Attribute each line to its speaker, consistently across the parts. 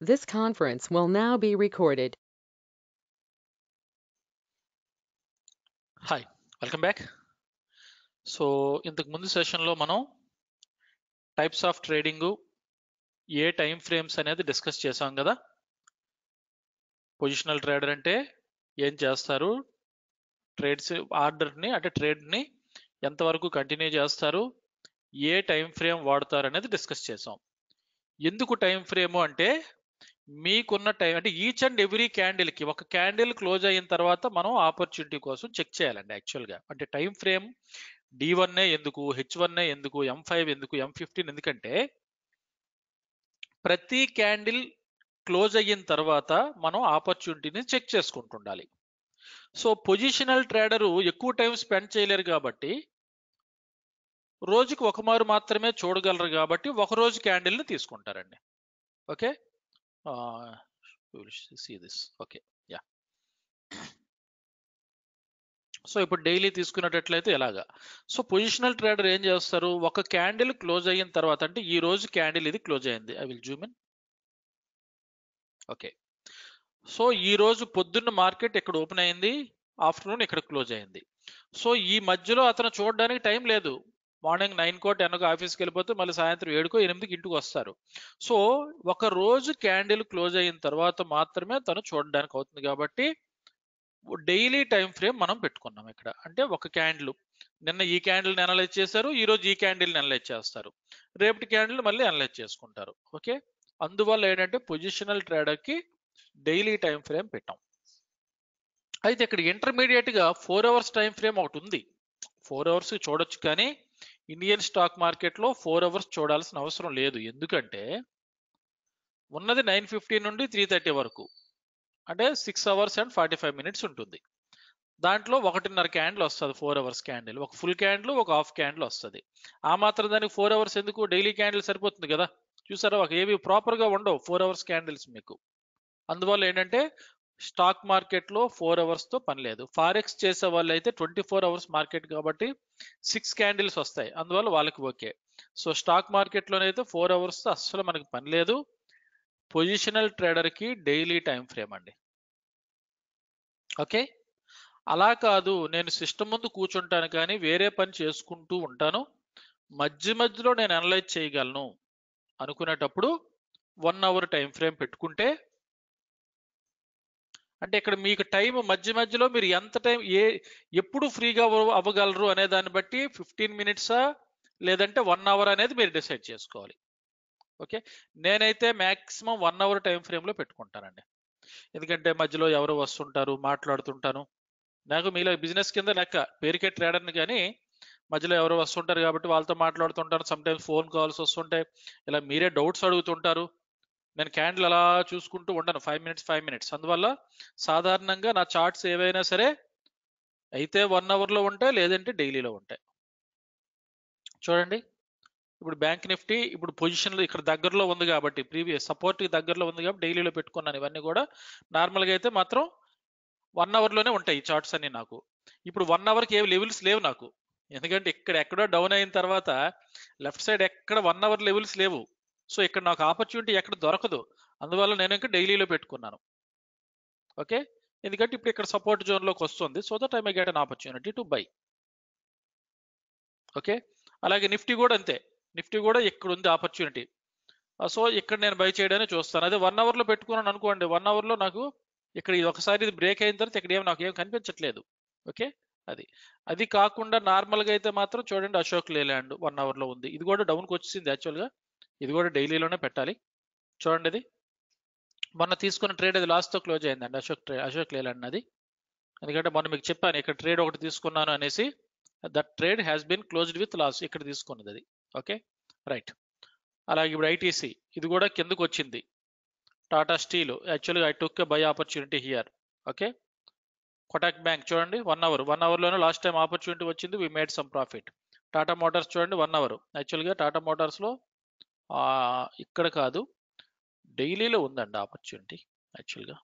Speaker 1: This conference will now be recorded.
Speaker 2: Hi welcome back so ఇంతకు ముందు సెషన్లో మనం టైప్స్ ఆఫ్ ట్రేడింగ్ ఏ టైం ఫ్రేమ్స్ అనేది డిస్కస్ చేసాం కదా పొజిషనల్ ట్రేడర్ అంటే ఏం చేస్తారు ట్రేడ్స్ ఆర్డర్ని అంటే ట్రేడ్ని ఎంతవరకు కంటిన్యూ చేస్తారు ఏ టైం ఫ్రేమ్ వాడతారు అనేది డిస్కస్ చేసాం ఎందుకు టైం ఫ్రేము అంటే మీకున్న టైం అంటే ఈచ్ అండ్ ఎవ్రీ క్యాండిల్కి ఒక క్యాండిల్ క్లోజ్ అయిన తర్వాత మనం ఆపర్చునిటీ కోసం చెక్ చేయాలండి యాక్చువల్గా అంటే టైం ఫ్రేమ్ డి వన్నే ఎందుకు హెచ్ వన్నే ఎందుకు ఎం ఫైవ్ ఎందుకు ఎం ఫిఫ్టీన్ ఎందుకంటే ప్రతి క్యాండిల్ క్లోజ్ అయిన తర్వాత మనం ఆపర్చునిటీని చెక్ చేసుకుంటుండాలి సో పొజిషనల్ ట్రేడరు ఎక్కువ టైం స్పెండ్ చేయలేరు కాబట్టి రోజుకి ఒక మారు మాత్రమే చూడగలరు కాబట్టి ఒక రోజు క్యాండిల్ని తీసుకుంటారండి okay see this okay ya so ఇప్పుడు డైలీ తీసుకునేటట్లయితే ఎలాగా సో పొజిషనల్ ట్రేడర్ ఏం చేస్తారు ఒక క్యాండిల్ క్లోజ్ అయిన తర్వాత అంటే ఈ రోజు క్యాండిల్ ఇది క్లోజ్ అయింది I will zoom in okay so ఈ రోజు పొద్దున్న మార్కెట్ ఇక్కడ ఓపెన్ అయింది ఆఫ్టర్నూన్ ఇక్కడ క్లోజ్ అయింది సో ఈ మధ్యలో అతను చూడడానికి టైం లేదు మార్నింగ్ నైన్ కో టెన్కో ఆఫీస్కి వెళ్ళిపోతే మళ్ళీ సాయంత్రం ఏడుకో ఎనిమిదికి ఇంటికి వస్తారు సో ఒక రోజు క్యాండిల్ క్లోజ్ అయిన తర్వాత మాత్రమే తను చూడడానికి అవుతుంది కాబట్టి డైలీ టైం ఫ్రేమ్ మనం పెట్టుకున్నాం ఇక్కడ అంటే ఒక క్యాండిల్ నిన్న ఈ క్యాండిల్ అనలైజ్ చేశారు ఈ రోజు ఈ క్యాండిల్ అనలైజ్ చేస్తారు రేపటి క్యాండిల్ మళ్ళీ అనలైజ్ చేసుకుంటారు ఓకే అందువల్ల ఏంటంటే పొజిషనల్ ట్రేడర్కి డైలీ టైం ఫ్రేమ్ పెట్టాం అయితే ఇక్కడ ఇంటర్మీడియట్ గా ఫోర్ అవర్స్ టైం ఫ్రేమ్ ఒకటి ఉంది ఫోర్ అవర్స్ చూడొచ్చు కానీ ఇండియన్ స్టాక్ మార్కెట్లో ఫోర్ అవర్స్ చూడాల్సిన అవసరం లేదు ఎందుకంటే ఉన్నది నైన్ ఫిఫ్టీన్ నుండి త్రీ థర్టీ వరకు అంటే six hours and forty five minutes ఉంటుంది దాంట్లో ఒకటిన్నర క్యాండిల్ వస్తుంది ఫోర్ అవర్స్ క్యాండిల్ ఒక ఫుల్ క్యాండిల్ ఒక హాఫ్ క్యాండిల్ వస్తుంది ఆ మాత్రం దానికి ఫోర్ అవర్స్ ఎందుకు డైలీ క్యాండిల్ సరిపోతుంది కదా చూసారా ఒక ఏవి ప్రాపర్గా ఉండవు ఫోర్ అవర్స్ క్యాండిల్స్ మీకు అందువల్ల ఏంటంటే స్టాక్ మార్కెట్లో ఫోర్ అవర్స్తో పని లేదు ఫారెక్స్ చేసే వాళ్ళు అయితే ట్వంటీ ఫోర్ అవర్స్ మార్కెట్ కాబట్టి సిక్స్ క్యాండిల్స్ వస్తాయి అందువల్ల వాళ్ళకి ఓకే సో స్టాక్ మార్కెట్లోనైతే ఫోర్ అవర్స్ అస్సలు మనకి పని లేదు పొజిషనల్ ట్రేడర్కి డైలీ టైం ఫ్రేమ్ అండి ఓకే అలా కాదు నేను సిస్టమ్ ముందు కూర్చుంటాను కానీ వేరే పని చేసుకుంటూ ఉంటాను మధ్య మధ్యలో నేను అనలైజ్ చేయగలను అనుకునేటప్పుడు వన్ అవర్ టైం ఫ్రేమ్ పెట్టుకుంటే అంటే ఇక్కడ మీకు టైం మధ్య మధ్యలో మీరు ఎంత టైం ఏ ఎప్పుడు ఫ్రీగా అవ్వగలరు అనే దాన్ని బట్టి ఫిఫ్టీన్ మినిట్సా లేదంటే వన్ అవర్ అనేది మీరు డిసైడ్ చేసుకోవాలి ఓకే నేనైతే మ్యాక్సిమం వన్ అవర్ టైం ఫ్రేమ్లో పెట్టుకుంటానండి ఎందుకంటే మధ్యలో ఎవరు వస్తుంటారు మాట్లాడుతుంటాను నాకు మీలో బిజినెస్ కింద లెక్క పేరుకే ట్రేడర్ని కానీ మధ్యలో ఎవరు వస్తుంటారు కాబట్టి వాళ్ళతో మాట్లాడుతుంటారు సమ్ టైమ్స్ ఫోన్ కాల్స్ వస్తుంటాయి ఇలా మీరే డౌట్స్ అడుగుతుంటారు నేను క్యాండిల్ అలా చూసుకుంటూ ఉండను ఫైవ్ మినిట్స్ ఫైవ్ మినిట్స్ అందువల్ల సాధారణంగా నా చార్ట్స్ ఏవైనా సరే అయితే వన్ అవర్లో ఉంటాయి లేదంటే డైలీలో ఉంటాయి చూడండి ఇప్పుడు బ్యాంక్ నిఫ్టీ ఇప్పుడు పొజిషన్లో ఇక్కడ దగ్గరలో ఉంది కాబట్టి ప్రీవియస్ సపోర్ట్కి దగ్గరలో ఉంది కాబట్టి డైలీలో పెట్టుకున్నాను ఇవన్నీ కూడా నార్మల్గా అయితే మాత్రం వన్ అవర్లోనే ఉంటాయి ఈ చార్ట్స్ అన్ని నాకు ఇప్పుడు వన్ అవర్కి ఏవి లెవెల్స్ లేవు నాకు ఎందుకంటే ఇక్కడ ఎక్కడో డౌన్ అయిన తర్వాత లెఫ్ట్ సైడ్ ఎక్కడ వన్ అవర్ లెవెల్స్ లేవు సో ఇక్కడ నాకు ఆపర్చునిటీ ఎక్కడ దొరకదు అందువల్ల నేను ఇంకా డైలీలో పెట్టుకున్నాను ఓకే ఎందుకంటే ఇప్పుడు ఇక్కడ సపోర్ట్ జోన్లోకి వస్తుంది so that I may get an opportunity to buy okay అలాగే నిఫ్టీ కూడా అంతే నిఫ్టీ కూడా ఇక్కడ ఉంది ఆపర్చునిటీ సో ఇక్కడ నేను బై చేయడానికి చూస్తాను అదే వన్ అవర్లో పెట్టుకున్నాను అనుకోండి వన్ అవర్లో నాకు ఇక్కడ ఇది ఒకసారి ఇది బ్రేక్ అయిన తర్వాత ఇక్కడ ఏం నాకు ఏం కనిపించట్లేదు ఓకే అది అది కాకుండా నార్మల్గా అయితే మాత్రం చూడండి అశోక్ లేలాండ్ వన్ అవర్లో ఉంది ఇది కూడా డౌన్కి వచ్చింది యాక్చువల్గా ఇది కూడా డైలీలోనే పెట్టాలి చూడండి అది మొన్న తీసుకున్న ట్రేడ్ అది లాస్ట్తో క్లోజ్ అయిందండి అశోక్ ట్రే అశోక్ లేలాండ్ అది ఎందుకంటే మొన్న మీకు చెప్పాను ఇక్కడ ట్రేడ్ ఒకటి తీసుకున్నాను అనేసి that trade has been closed with loss ఇక్కడ తీసుకున్నది అది ఓకే రైట్ అలాగే ఇప్పుడు ఐటీసీ ఇది కూడా కిందకు వచ్చింది టాటా స్టీల్ యాక్చువల్గా I took buy opportunity here okay Kotak bank చూడండి వన్ అవర్ వన్ అవర్లోనే లాస్ట్ టైం ఆపర్చునిటీ వచ్చింది we made some profit Tata motors చూడండి వన్ అవర్ యాక్చువల్గా టాటా మోటార్స్లో ఇక్కడ కాదు డైలీలో ఉందండి ఆపర్చునిటీ యాక్చువల్గా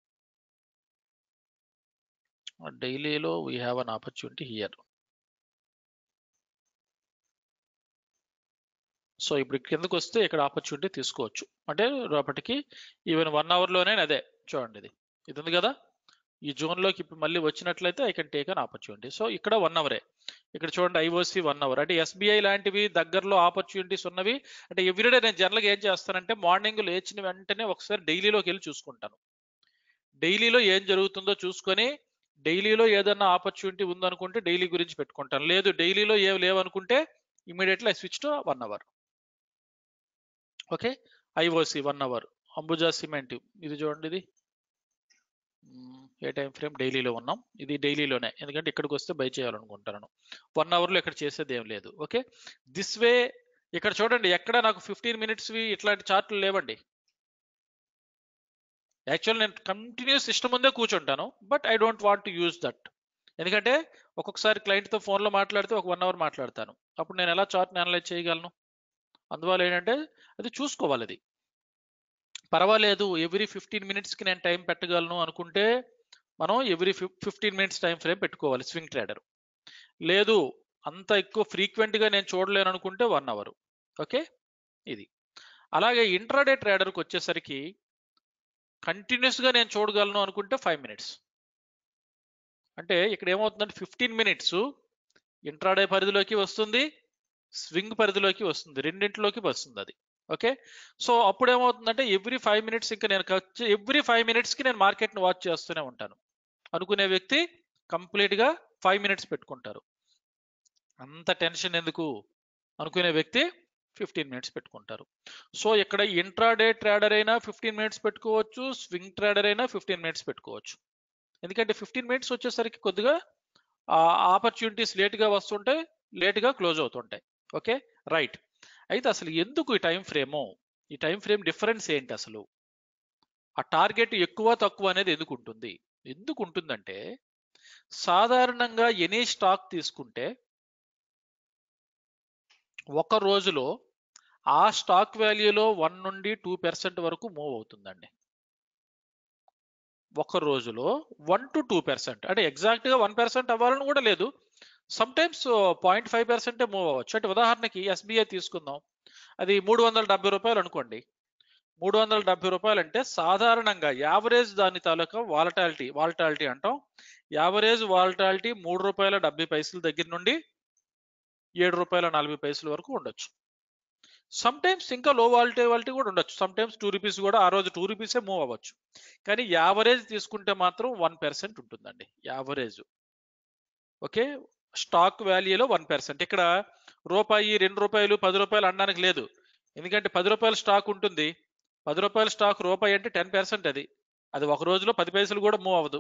Speaker 2: డైలీలో we have an opportunity here so ఇప్పుడు కిందకు వస్తే ఇక్కడ ఆపర్చునిటీ తీసుకోవచ్చు అంటే రేపటికి ఈవెన్ వన్ అవర్లోనే అదే చూడండి ఇది ఇది ఉంది కదా ఈ జోన్లోకి ఇప్పుడు మళ్ళీ వచ్చినట్లయితే I can take an opportunity so ఇక్కడ వన్ అవరే ఇక్కడ చూడండి ఐఓసి వన్ అవర్ అంటే ఎస్బీఐ లాంటివి దగ్గరలో ఆపర్చునిటీస్ ఉన్నవి అంటే ఎవ్రీడే నేను జనరల్గా ఏం చేస్తానంటే మార్నింగ్ లేచిన వెంటనే ఒకసారి డైలీలోకి వెళ్ళి చూసుకుంటాను డైలీలో ఏం జరుగుతుందో చూసుకొని డైలీలో ఏదన్నా ఆపర్చునిటీ ఉందనుకుంటే డైలీ గురించి పెట్టుకుంటాను లేదు డైలీలో ఏం లేవనుకుంటే immediately I switch to one hour okay IOC one hour Ambuja cement ఇది చూడండి ఇది మ్మ్, ఏ టైం ఫ్రేమ్ డైలీలో ఉన్నాం ఇది డైలీలోనే ఎందుకంటే ఇక్కడికి వస్తే బై చేయాలనుకుంటాను వన్ అవర్లో ఇక్కడ చేసేది ఏం లేదు ఓకే దిస్ వే ఇక్కడ చూడండి ఎక్కడ నాకు ఫిఫ్టీన్ మినిట్స్వి ఇట్లాంటి చార్ట్లు లేవండి యాక్చువల్ నేను కంటిన్యూస్ సిస్టమ్ ముందే కూర్చుంటాను but I don't want to use that ఎందుకంటే ఒక్కొక్కసారి క్లయింట్తో ఫోన్లో మాట్లాడితే ఒక వన్ అవర్ మాట్లాడతాను అప్పుడు నేను ఎలా చార్ట్ని అనలైజ్ చేయగలను అందువల్ల ఏంటంటే అది చూసుకోవాలి అది పర్వాలేదు ఎవ్రీ ఫిఫ్టీన్ మినిట్స్కి నేను టైం పెట్టగలను అనుకుంటే మనం every fifteen minutes time frame పెట్టుకోవాలి స్వింగ్ ట్రేడర్ లేదు అంత ఎక్కువ ఫ్రీక్వెంట్గా నేను చూడలేను అనుకుంటే వన్ అవర్ ఓకే ఇది అలాగే ఇంట్రాడే ట్రేడర్కి వచ్చేసరికి కంటిన్యూస్గా నేను చూడగలను అనుకుంటే ఫైవ్ మినిట్స్ అంటే ఇక్కడ ఏమవుతుందంటే ఫిఫ్టీన్ మినిట్స్ ఇంట్రాడే పరిధిలోకి వస్తుంది స్వింగ్ పరిధిలోకి వస్తుంది రెండింటిలోకి వస్తుంది అది ఓకే సో అప్పుడు ఏమవుతుందంటే ఎవ్రీ ఫైవ్ మినిట్స్ ఇంకా నేను ఎవ్రీ ఫైవ్ మినిట్స్కి నేను మార్కెట్ని వాచ్ చేస్తూనే ఉంటాను అనుకునే వ్యక్తి కంప్లీట్గా ఫైవ్ మినిట్స్ పెట్టుకుంటారు అంత టెన్షన్ ఎందుకు అనుకునే వ్యక్తి ఫిఫ్టీన్ మినిట్స్ పెట్టుకుంటారు సో ఇక్కడ ఇంట్రాడే ట్రేడర్ అయినా ఫిఫ్టీన్ మినిట్స్ పెట్టుకోవచ్చు స్వింగ్ ట్రేడర్ అయినా ఫిఫ్టీన్ మినిట్స్ పెట్టుకోవచ్చు ఎందుకంటే ఫిఫ్టీన్ మినిట్స్ వచ్చేసరికి కొద్దిగా ఆపర్చునిటీస్ లేట్గా వస్తుంటాయి లేట్గా క్లోజ్ అవుతుంటాయి ఓకే రైట్ అయితే అసలు ఎందుకు ఈ టైం ఫ్రేము ఈ టైం ఫ్రేమ్ డిఫరెన్స్ ఏంటి అసలు ఆ టార్గెట్ ఎక్కువ తక్కువ అనేది ఎందుకు ఉంటుంది ఎందుకు ఉంటుందంటే సాధారణంగా ఎనీ స్టాక్ తీసుకుంటే ఒక రోజులో ఆ స్టాక్ వాల్యూలో వన్ నుండి టూ పర్సెంట్ వరకు మూవ్ అవుతుందండి ఒక రోజులో వన్ టు టూ పర్సెంట్ అంటే ఎగ్జాక్ట్గా వన్ పర్సెంట్ అవ్వాలని కూడా లేదు సమ్ టైమ్స్ పాయింట్ ఫైవ్ పర్సెంటే మూవ్ అవ్వచ్చు అంటే ఉదాహరణకి ఎస్బీఐ తీసుకుందాం అది మూడు వందల డెబ్బై రూపాయలు అనుకోండి మూడు వందల డెబ్బై రూపాయలు అంటే సాధారణంగా యావరేజ్ దాని తాలూకా వాలటాలిటీ వాలటాలిటీ అంటాం యావరేజ్ వాలటాలిటీ మూడు రూపాయల డెబ్బై పైసల దగ్గర నుండి ఏడు రూపాయల నలభై పైసల వరకు ఉండొచ్చు సమ్ టైమ్స్ ఇంకా లో వాలిటీ కూడా ఉండొచ్చు సమ్ టైమ్స్ టూ రూపీస్ కూడా ఆ రోజు టూ రూపీసే మూవ్ అవ్వచ్చు కానీ యావరేజ్ తీసుకుంటే మాత్రం వన్ పర్సెంట్ ఉంటుందండి యావరేజ్ ఓకే స్టాక్ వాల్యూలో వన్ పర్సెంట్ ఇక్కడ రూపాయి రెండు రూపాయలు పది రూపాయలు అనడానికి లేదు ఎందుకంటే పది రూపాయల స్టాక్ ఉంటుంది పది రూపాయల స్టాక్ రూపాయి అంటే టెన్ పర్సెంట్ అది అది ఒక రోజులో పది పైసలు కూడా మూవ్ అవ్వదు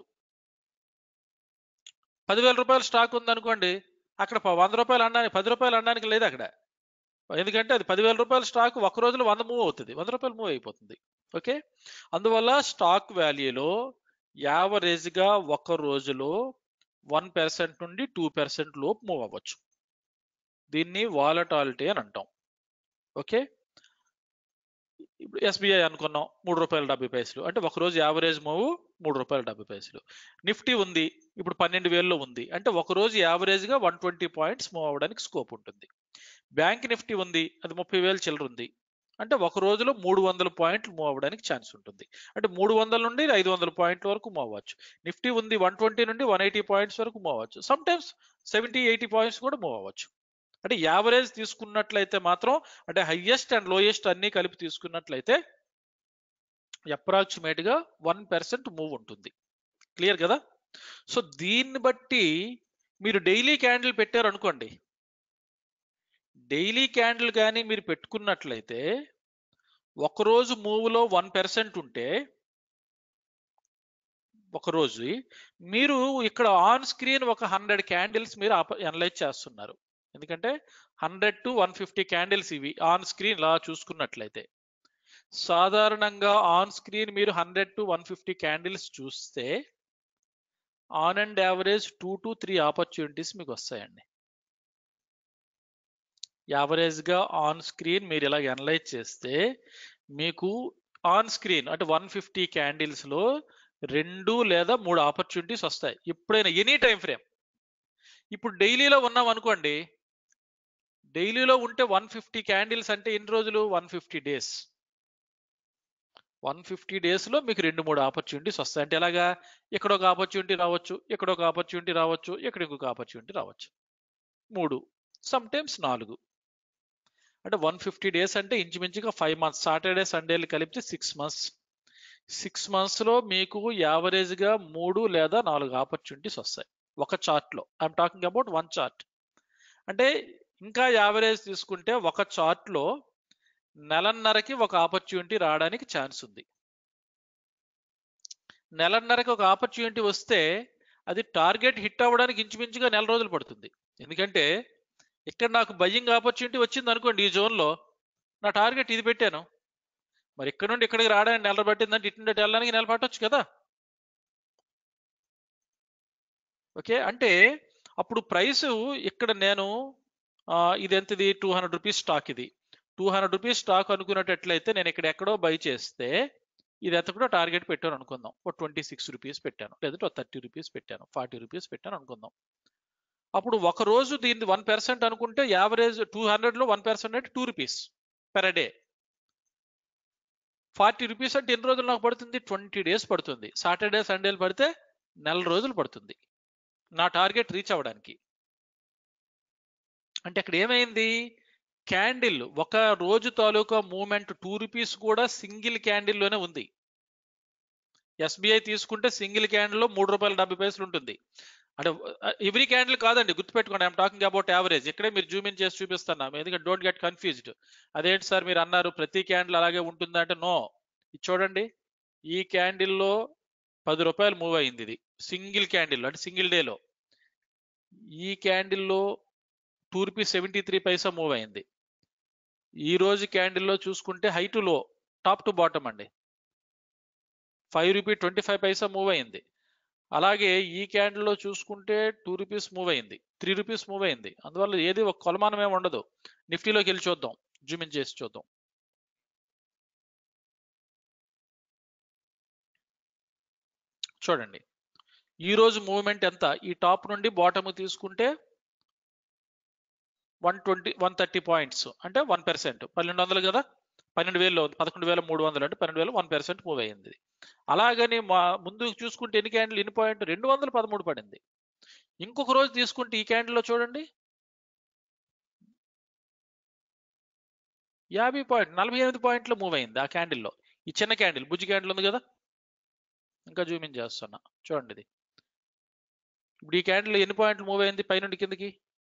Speaker 2: పదివేల రూపాయల స్టాక్ ఉందనుకోండి అక్కడ ప- వంద రూపాయలు అనడానికి పది రూపాయలు అనడానికి లేదు అక్కడ ఎందుకంటే అది పదివేల రూపాయల స్టాక్ ఒక రోజులో వంద మూవ్ అవుతుంది వంద రూపాయలు మూవ్ అయిపోతుంది ఓకే అందువల్ల స్టాక్ వాల్యూలో యావరేజ్గా ఒక రోజులో వన్ పర్సెంట్ నుండి టూ పర్సెంట్ లోపు మూవ్ అవ్వచ్చు దీన్ని వాలటాలిటీ అని అంటాం ఓకే ఇప్పుడు ఎస్బీఐ అనుకున్నాం మూడు రూపాయల డెబ్బై పైసలు అంటే ఒక రోజు యావరేజ్ మూవ్ మూడు రూపాయల డెబ్బై పైసలు నిఫ్టీ ఉంది ఇప్పుడు పన్నెండు వేల్లో ఉంది అంటే ఒక రోజు యావరేజ్గా వన్ ట్వంటీ పాయింట్స్ మూవ్ అవ్వడానికి స్కోప్ ఉంటుంది బ్యాంక్ నిఫ్టీ ఉంది అది ముప్పై వేలు చిల్లర ఉంది అంటే ఒక రోజులో మూడు వందల పాయింట్లు మూవ్ అవ్వడానికి ఛాన్స్ ఉంటుంది అంటే మూడు వందల నుండి ఐదు వందల పాయింట్ల వరకు మూవ్ అవ్వచ్చు నిఫ్టీ ఉంది వన్ ట్వంటీ నుండి వన్ ఎయిటీ పాయింట్స్ వరకు మూవ్ అవ్వచ్చు sometimes seventy eighty points కూడా మూవ్ అవ్వచ్చు అంటే యావరేజ్ తీసుకున్నట్లయితే మాత్రం అంటే హైయెస్ట్ అండ్ లోయెస్ట్ అన్ని కలిపి తీసుకున్నట్లయితే అప్రాక్సిమేట్ గా వన్ పర్సెంట్ మూవ్ ఉంటుంది క్లియర్ కదా సో దీన్ని బట్టి మీరు డైలీ క్యాండిల్ పెట్టారు అనుకోండి డైలీ క్యాండిల్ కానీ మీరు పెట్టుకున్నట్లయితే ఒకరోజు మూవ్లో వన్ పర్సెంట్ ఉంటే ఒక రోజు మీరు ఇక్కడ ఆన్ స్క్రీన్ ఒక హండ్రెడ్ క్యాండిల్స్ మీరు అనలైజ్ చేస్తున్నారు ఎందుకంటే hundred to one fifty candles ఇవి ఆన్ స్క్రీన్ లా చూసుకున్నట్లయితే సాధారణంగా ఆన్ స్క్రీన్ మీరు hundred to one fifty candles చూస్తే on and average two to three opportunities మీకు వస్తాయండి యావరేజ్ గా ఆన్ స్క్రీన్ మీరు ఇలా అనలైజ్ చేస్తే మీకు ఆన్ స్క్రీన్ అంటే వన్ ఫిఫ్టీ క్యాండిల్స్ లో రెండు లేదా మూడు ఆపర్చునిటీస్ వస్తాయి ఎప్పుడైనా ఎనీ టైం ఫ్రేమ్ ఇప్పుడు డైలీలో ఉన్నాం అనుకోండి డైలీలో ఉంటే వన్ ఫిఫ్టీ క్యాండిల్స్ అంటే ఎన్ని రోజులు one fifty days one fifty డేస్లో మీకు రెండు మూడు ఆపర్చునిటీస్ వస్తాయి అంటే ఎలాగా ఇక్కడ ఒక ఆపర్చునిటీ రావచ్చు ఇక్కడ ఒక ఆపర్చునిటీ రావచ్చు ఇక్కడ ఇంకొక ఆపర్చునిటీ రావచ్చు మూడు సమ్ టైమ్స్ నాలుగు అంటే వన్ ఫిఫ్టీ డేస్ అంటే ఇంచుమించుగా ఫైవ్ మంత్స్ సాటర్డే సండేలు కలిపితే సిక్స్ మంత్స్ సిక్స్ మంత్స్లో మీకు యావరేజ్గా మూడు లేదా నాలుగు ఆపర్చునిటీస్ వస్తాయి ఒక చార్ట్లో I'm talking about one chart అంటే ఇంకా యావరేజ్ తీసుకుంటే ఒక చార్ట్లో నెలన్నరకి ఒక ఆపర్చునిటీ రావడానికి ఛాన్స్ ఉంది నెలన్నరకి ఒక ఆపర్చునిటీ వస్తే అది టార్గెట్ హిట్ అవ్వడానికి ఇంచుమించుగా నెల రోజులు పడుతుంది ఎందుకంటే ఇక్కడ నాకు బయ్యింగ్ ఆపర్చునిటీ వచ్చింది అనుకోండి ఈ జోన్లో నా టార్గెట్ ఇది పెట్టాను మరి ఇక్కడ నుండి ఇక్కడికి రావడానికి నెల పట్టిందంటే ఇటు నుండి వెళ్ళడానికి నెల పట్టొచ్చు కదా ఓకే అంటే అప్పుడు ప్రైస్ ఇక్కడ నేను ఆ, ఇది ఎంతది టూ హండ్రెడ్ రూపీస్ స్టాక్ ఇది టూ హండ్రెడ్ రూపీస్ స్టాక్ అనుకున్నట్లయితే నేను ఇక్కడ ఎక్కడో బై చేస్తే ఇది ఎంత కూడా టార్గెట్ పెట్టాను అనుకుందాం ఒక ట్వంటీ సిక్స్ రూపీస్ పెట్టాను లేదంటే ఒక థర్టీ రూపీస్ పెట్టాను ఫార్టీ రూపీస్ పెట్టాను అనుకుందాం అప్పుడు ఒక రోజు దీన్ని వన్ పర్సెంట్ అనుకుంటే యావరేజ్ టూ హండ్రెడ్లో వన్ పర్సెంట్ అంటే two rupees per day forty rupees అంటే ఎన్ని రోజులు నాకు పడుతుంది ట్వంటీ డేస్ పడుతుంది సాటర్డే సండేలు పడితే నెల రోజులు పడుతుంది నా టార్గెట్ రీచ్ అవ్వడానికి అంటే అక్కడ ఏమైంది క్యాండిల్ ఒక రోజు తాలూకా మూమెంట్ టూ రూపీస్ కూడా సింగిల్ క్యాండిల్లోనే ఉంది ఎస్బీఐ తీసుకుంటే సింగిల్ క్యాండిల్లో మూడు రూపాయల డెబ్బై పైసలు ఉంటుంది అంటే ఎవ్రీ క్యాండిల్ కాదండి గుర్తుపెట్టుకోండి ఐఎమ్ టాకింగ్ అబౌట్ యావరేజ్ ఇక్కడే మీరు జూమ్ ఇన్ చేసి చూపిస్తున్నాం ఎందుకంటే డోంట్ గెట్ కన్ఫ్యూజ్డ్ అదేంటి సార్ మీరు అన్నారు ప్రతి క్యాండిల్ అలాగే ఉంటుందా అంటే నో ఇది చూడండి ఈ క్యాండిల్లో పది రూపాయలు మూవ్ అయింది ఇది సింగిల్ క్యాండిల్ అంటే సింగిల్ డేలో ఈ క్యాండిల్లో two rupees seventy three paisa move అయింది ఈ రోజు క్యాండిల్లో చూసుకుంటే high to low top to bottom అండి five rupee twenty five paisa move అయింది అలాగే ఈ క్యాండిల్లో చూసుకుంటే టూ రూపీస్ మూవ్ అయింది త్రీ రూపీస్ మూవ్ అయింది అందువల్ల ఏది ఒక కొలమానం ఏమి ఉండదు నిఫ్టీలోకి వెళ్ళి చూద్దాం జూమ్ ఇన్ చేసి చూద్దాం చూడండి ఈ రోజు మూవ్మెంట్ ఎంత ఈ టాప్ నుండి బాటమ్ తీసుకుంటే one twenty one thirty points అంటే వన్ పర్సెంట్ పన్నెండు వందలు కదా పన్నెండు వేలు పదకొండు వేల మూడు వందలు అంటే పన్నెండు వేలు వన్ పర్సెంట్ మూవ్ అయింది అలాగని మా ముందు చూసుకుంటే ఎన్ని క్యాండిల్ ఎన్ని పాయింట్ రెండు వందల పదమూడు పడింది ఇంకొక రోజు తీసుకుంటే ఈ క్యాండిల్లో చూడండి యాభై పాయింట్ నలభై ఎనిమిది పాయింట్లు మూవ్ అయింది ఆ క్యాండిల్లో ఈ చిన్న క్యాండిల్ బుజ్జి క్యాండిల్ ఉంది కదా ఇంకా జూమ్ ఇన్ చేస్తున్నా చూడండి ఇది ఇప్పుడు ఈ క్యాండిల్ ఎన్ని పాయింట్లు మూవ్ అయింది పైనుండి కిందకి